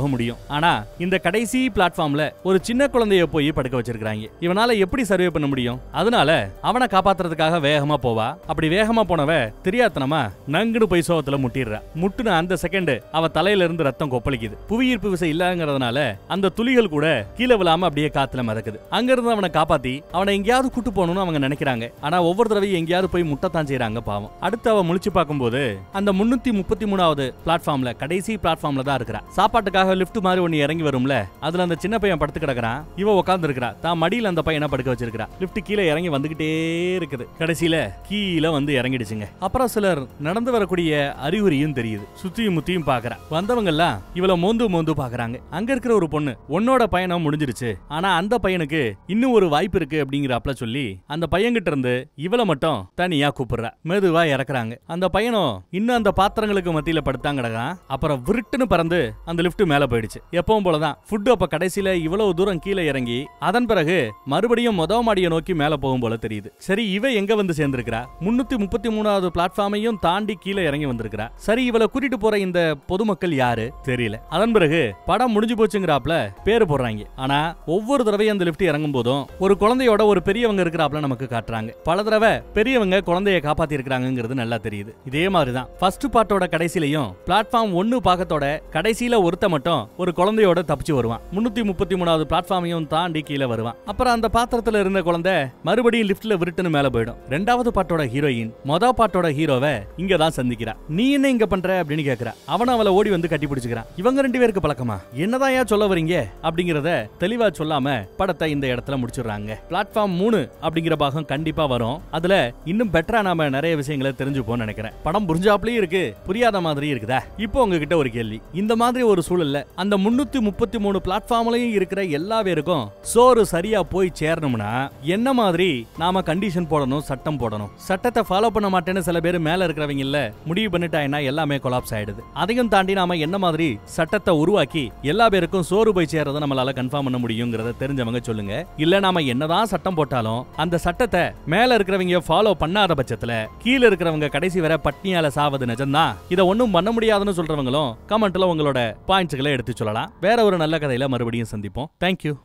போக முடியும் ஆனா இந்த கடைசி பிளாட்ஃபார்ம்ல ஒரு சின்ன குழந்தைய போய் படுக்க வச்சிருக்காங்க இவனால எப்படி சர்வே பண்ண முடியும் அதனால அவனை காப்பாத்துறதுக்காக வேகமா போவா அப்படி வேகமா போனவ தெரியாதனமா நங்குன்னு போய் சோகத்துல முட்டிடுறா முட்டுன அந்த செகண்ட் அவ தலையில இருந்து ரத்தம் கொப்பளிக்குது புவியீர்ப்பு விசை இல்லங்கிறதுனால அந்த துளிகள் கூட கீழே விழாம அப்படியே காத்துல மிதக்குது அங்க இருந்து அவனை காப்பாத்தி அவனை எங்கேயாவது கூட்டு போகணும்னு அவங்க நினைக்கிறாங்க ஆனா ஒவ்வொரு தடவையும் எங்கேயாவது போய் முட்டத்தான் செய்றாங்க பாவம் அடுத்து அவ முழிச்சு பார்க்கும்போது அந்த முன்னூத்தி முப்பத்தி மூணாவது பிளாட்ஃபார்ம்ல கடைசி பிளாட்ஃபார்ம்ல தான் இருக்கிறா சாப்பாட்டுக்காக லிஃப்ட் மாதிரி ஒன்னு இறங்கி வரும்ல அதுல அந்த சின்ன பையன் படுத்து கிடக்குறான் இவ உட்கார்ந்து இருக்கிறா தான் மடியில அந்த பையனை படுக்க வச்சிருக்கா லிஃப்ட் கீழே இறங்கி வந்துகிட்டே இருக்குது கடைசியில கீழே வந்து இறங்கிடுச்சுங்க அப்புறம் சிலர் நடந்து வரக்கூடிய அறிகுறியும் தெரியுது சுத்தியும் முத்தியும் பாக்குறா வந்தவங்க எல்லாம் இவள மோந்து மோந்து பாக்குறாங்க அங்க இருக்கிற ஒரு பொண்ணு உன்னோட பயணம் முடிஞ்சிருச்சு ஆனா அந்த பையனுக்கு இன்னும் ஒரு வாய்ப்பு இருக்கு அப்படிங்கிறாப்ல சொல்லி அந்த பையன்கிட்ட இருந்து இவள மட்டும் தனியா கூப்பிடுறா மெதுவா இறக்குறாங்க அந்த பையனும் இன்னும் அந்த பாத்திரங்களுக்கு மத்தியில படுத்தாங்க கிடக்கான் அப்புறம் விருட்டுன்னு பறந்து அந்த லிஃப்ட் மேல போயிடுச்சு எப்பவும் போலதான் ஃபுட் அப்ப கடைசியில இவ்வளவு தூரம் கீழே இறங்கி அதன் பிறகு மறுபடியும் மொத மாடியை நோக்கி மேல போகும் போல தெரியுது சரி இவ எங்க வந்து சேர்ந்திருக்கிறா முன்னூத்தி முப்பத்தி மூணாவது பிளாட்ஃபார்மையும் தாண்டி கீழே இறங்கி வந்திருக்கிறா சரி இவளை கூட்டிட்டு போற இந்த பொதுமக்கள் யாரு தெரியல அதன் பிறகு படம் முடிஞ்சு போச்சுங்கிறாப்ல பேரு போடுறாங்க ஆனா ஒவ்வொரு தடவையும் அந்த லிஃப்ட் இறங்கும் போதும் ஒரு குழந்தையோட ஒரு பெரியவங்க இருக்கிறாப்ல நமக்கு காட்டுறாங்க பல தடவை பெரியவங்க குழந்தைய காப்பாத்தி இருக்கிறாங்கிறது நல்லா தெரியுது இதே மாதிரிதான் ஃபர்ஸ்ட் பார்ட்டோட கடைசிலையும் பிளாட்ஃபார்ம் ஒன்னு பாக்கத்தோட கடைசியில ஒருத்த மட்டும் ஒரு குழந்தையோட தப்பிச்சு வருவான் முன்னூத்தி முப்பத்தி மூணாவது பிளாட்ஃபார்மையும் தாண்டி கீழே வருவான் அப்புறம் அந்த பாத்திரத்துல இருந்த குழந்தை மறுபடியும் லிஃப்ட்ல விருட்டுன்னு மேல போயிடும் ரெண்டாவது பாட்டோட ஹீரோயின் மொத பாட்டோட ஹீரோவை இங்க தான் சந்திக்கிறா நீ என்ன இங்க பண்ற அப்படின்னு கேக்குறா அவன் அவளை ஓடி வந்து கட்டி பிடிச்சுக்கிறான் இவங்க ரெண்டு பேருக்கு பழக்கமா என்னதான் ஏன் சொல்ல வரீங்க அப்படிங்கறத தெளிவா சொல்லாம படத்தை இந்த இடத்துல முடிச்சிடுறாங்க பிளாட்ஃபார்ம் மூணு அப்படிங்கிற பாகம் கண்டிப்பா வரும் அதுல இன்னும் பெட்டரா நாம நிறைய விஷயங்களை தெரிஞ்சுப்போம்னு நினைக்கிறேன் படம் புரிஞ்சாப்லயும் இருக்கு புரியாத மாதிரி இருக்குதா இப்போ உங்ககிட்ட ஒரு கேள்வி இந்த மாதிரி ஒரு சூழல்ல அந்த முன்னூத்தி முப்பத்தி மூணு பிளாட்ஃபார்ம்லயும் இருக்கிற எல்லா பேருக்கும் சோறு சரியா போய் சேரணும்னா என்ன மாதிரி நாம கண்டிஷன் போடணும் சட்டம் போடணும் சட்டத்தை ஃபாலோ பண்ண மாட்டேன்னு சில பேர் மேல இருக்கிறவங்க இல்ல முடிவு பண்ணிட்டாங்கன்னா எல்லாமே கொலாப்ஸ் ஆயிடுது அதையும் தாண்டி நாம என்ன மாதிரி சட்டத்தை உருவாக்கி எல்லா பேருக்கும் சோறு போய் சேர்றதை நம்மளால கன்ஃபார்ம் பண்ண முடியுங்கிறத தெரிஞ்சவங்க சொல்லுங்க இல்ல நாம என்னதான் சட்டம் போட்டாலும் அந்த சட்டத்தை மேல இருக்கிறவங்க ஃபாலோ பண்ணாத பட்சத்துல கீழ இருக்கிறவங்க கடைசி வரை பட்னியால சாவது நிஜம்தான் இதை ஒண்ணும் பண்ண முடியாதுன்னு சொல்றவங்களும் கமெண்ட்ல உங்களோட பாயிண்ட்ஸ்களை எடுத்து சொல்லலாம் வேற ஒரு நல்ல கதையில மறுபடியும் சந்திப்போம் தேங்க்யூ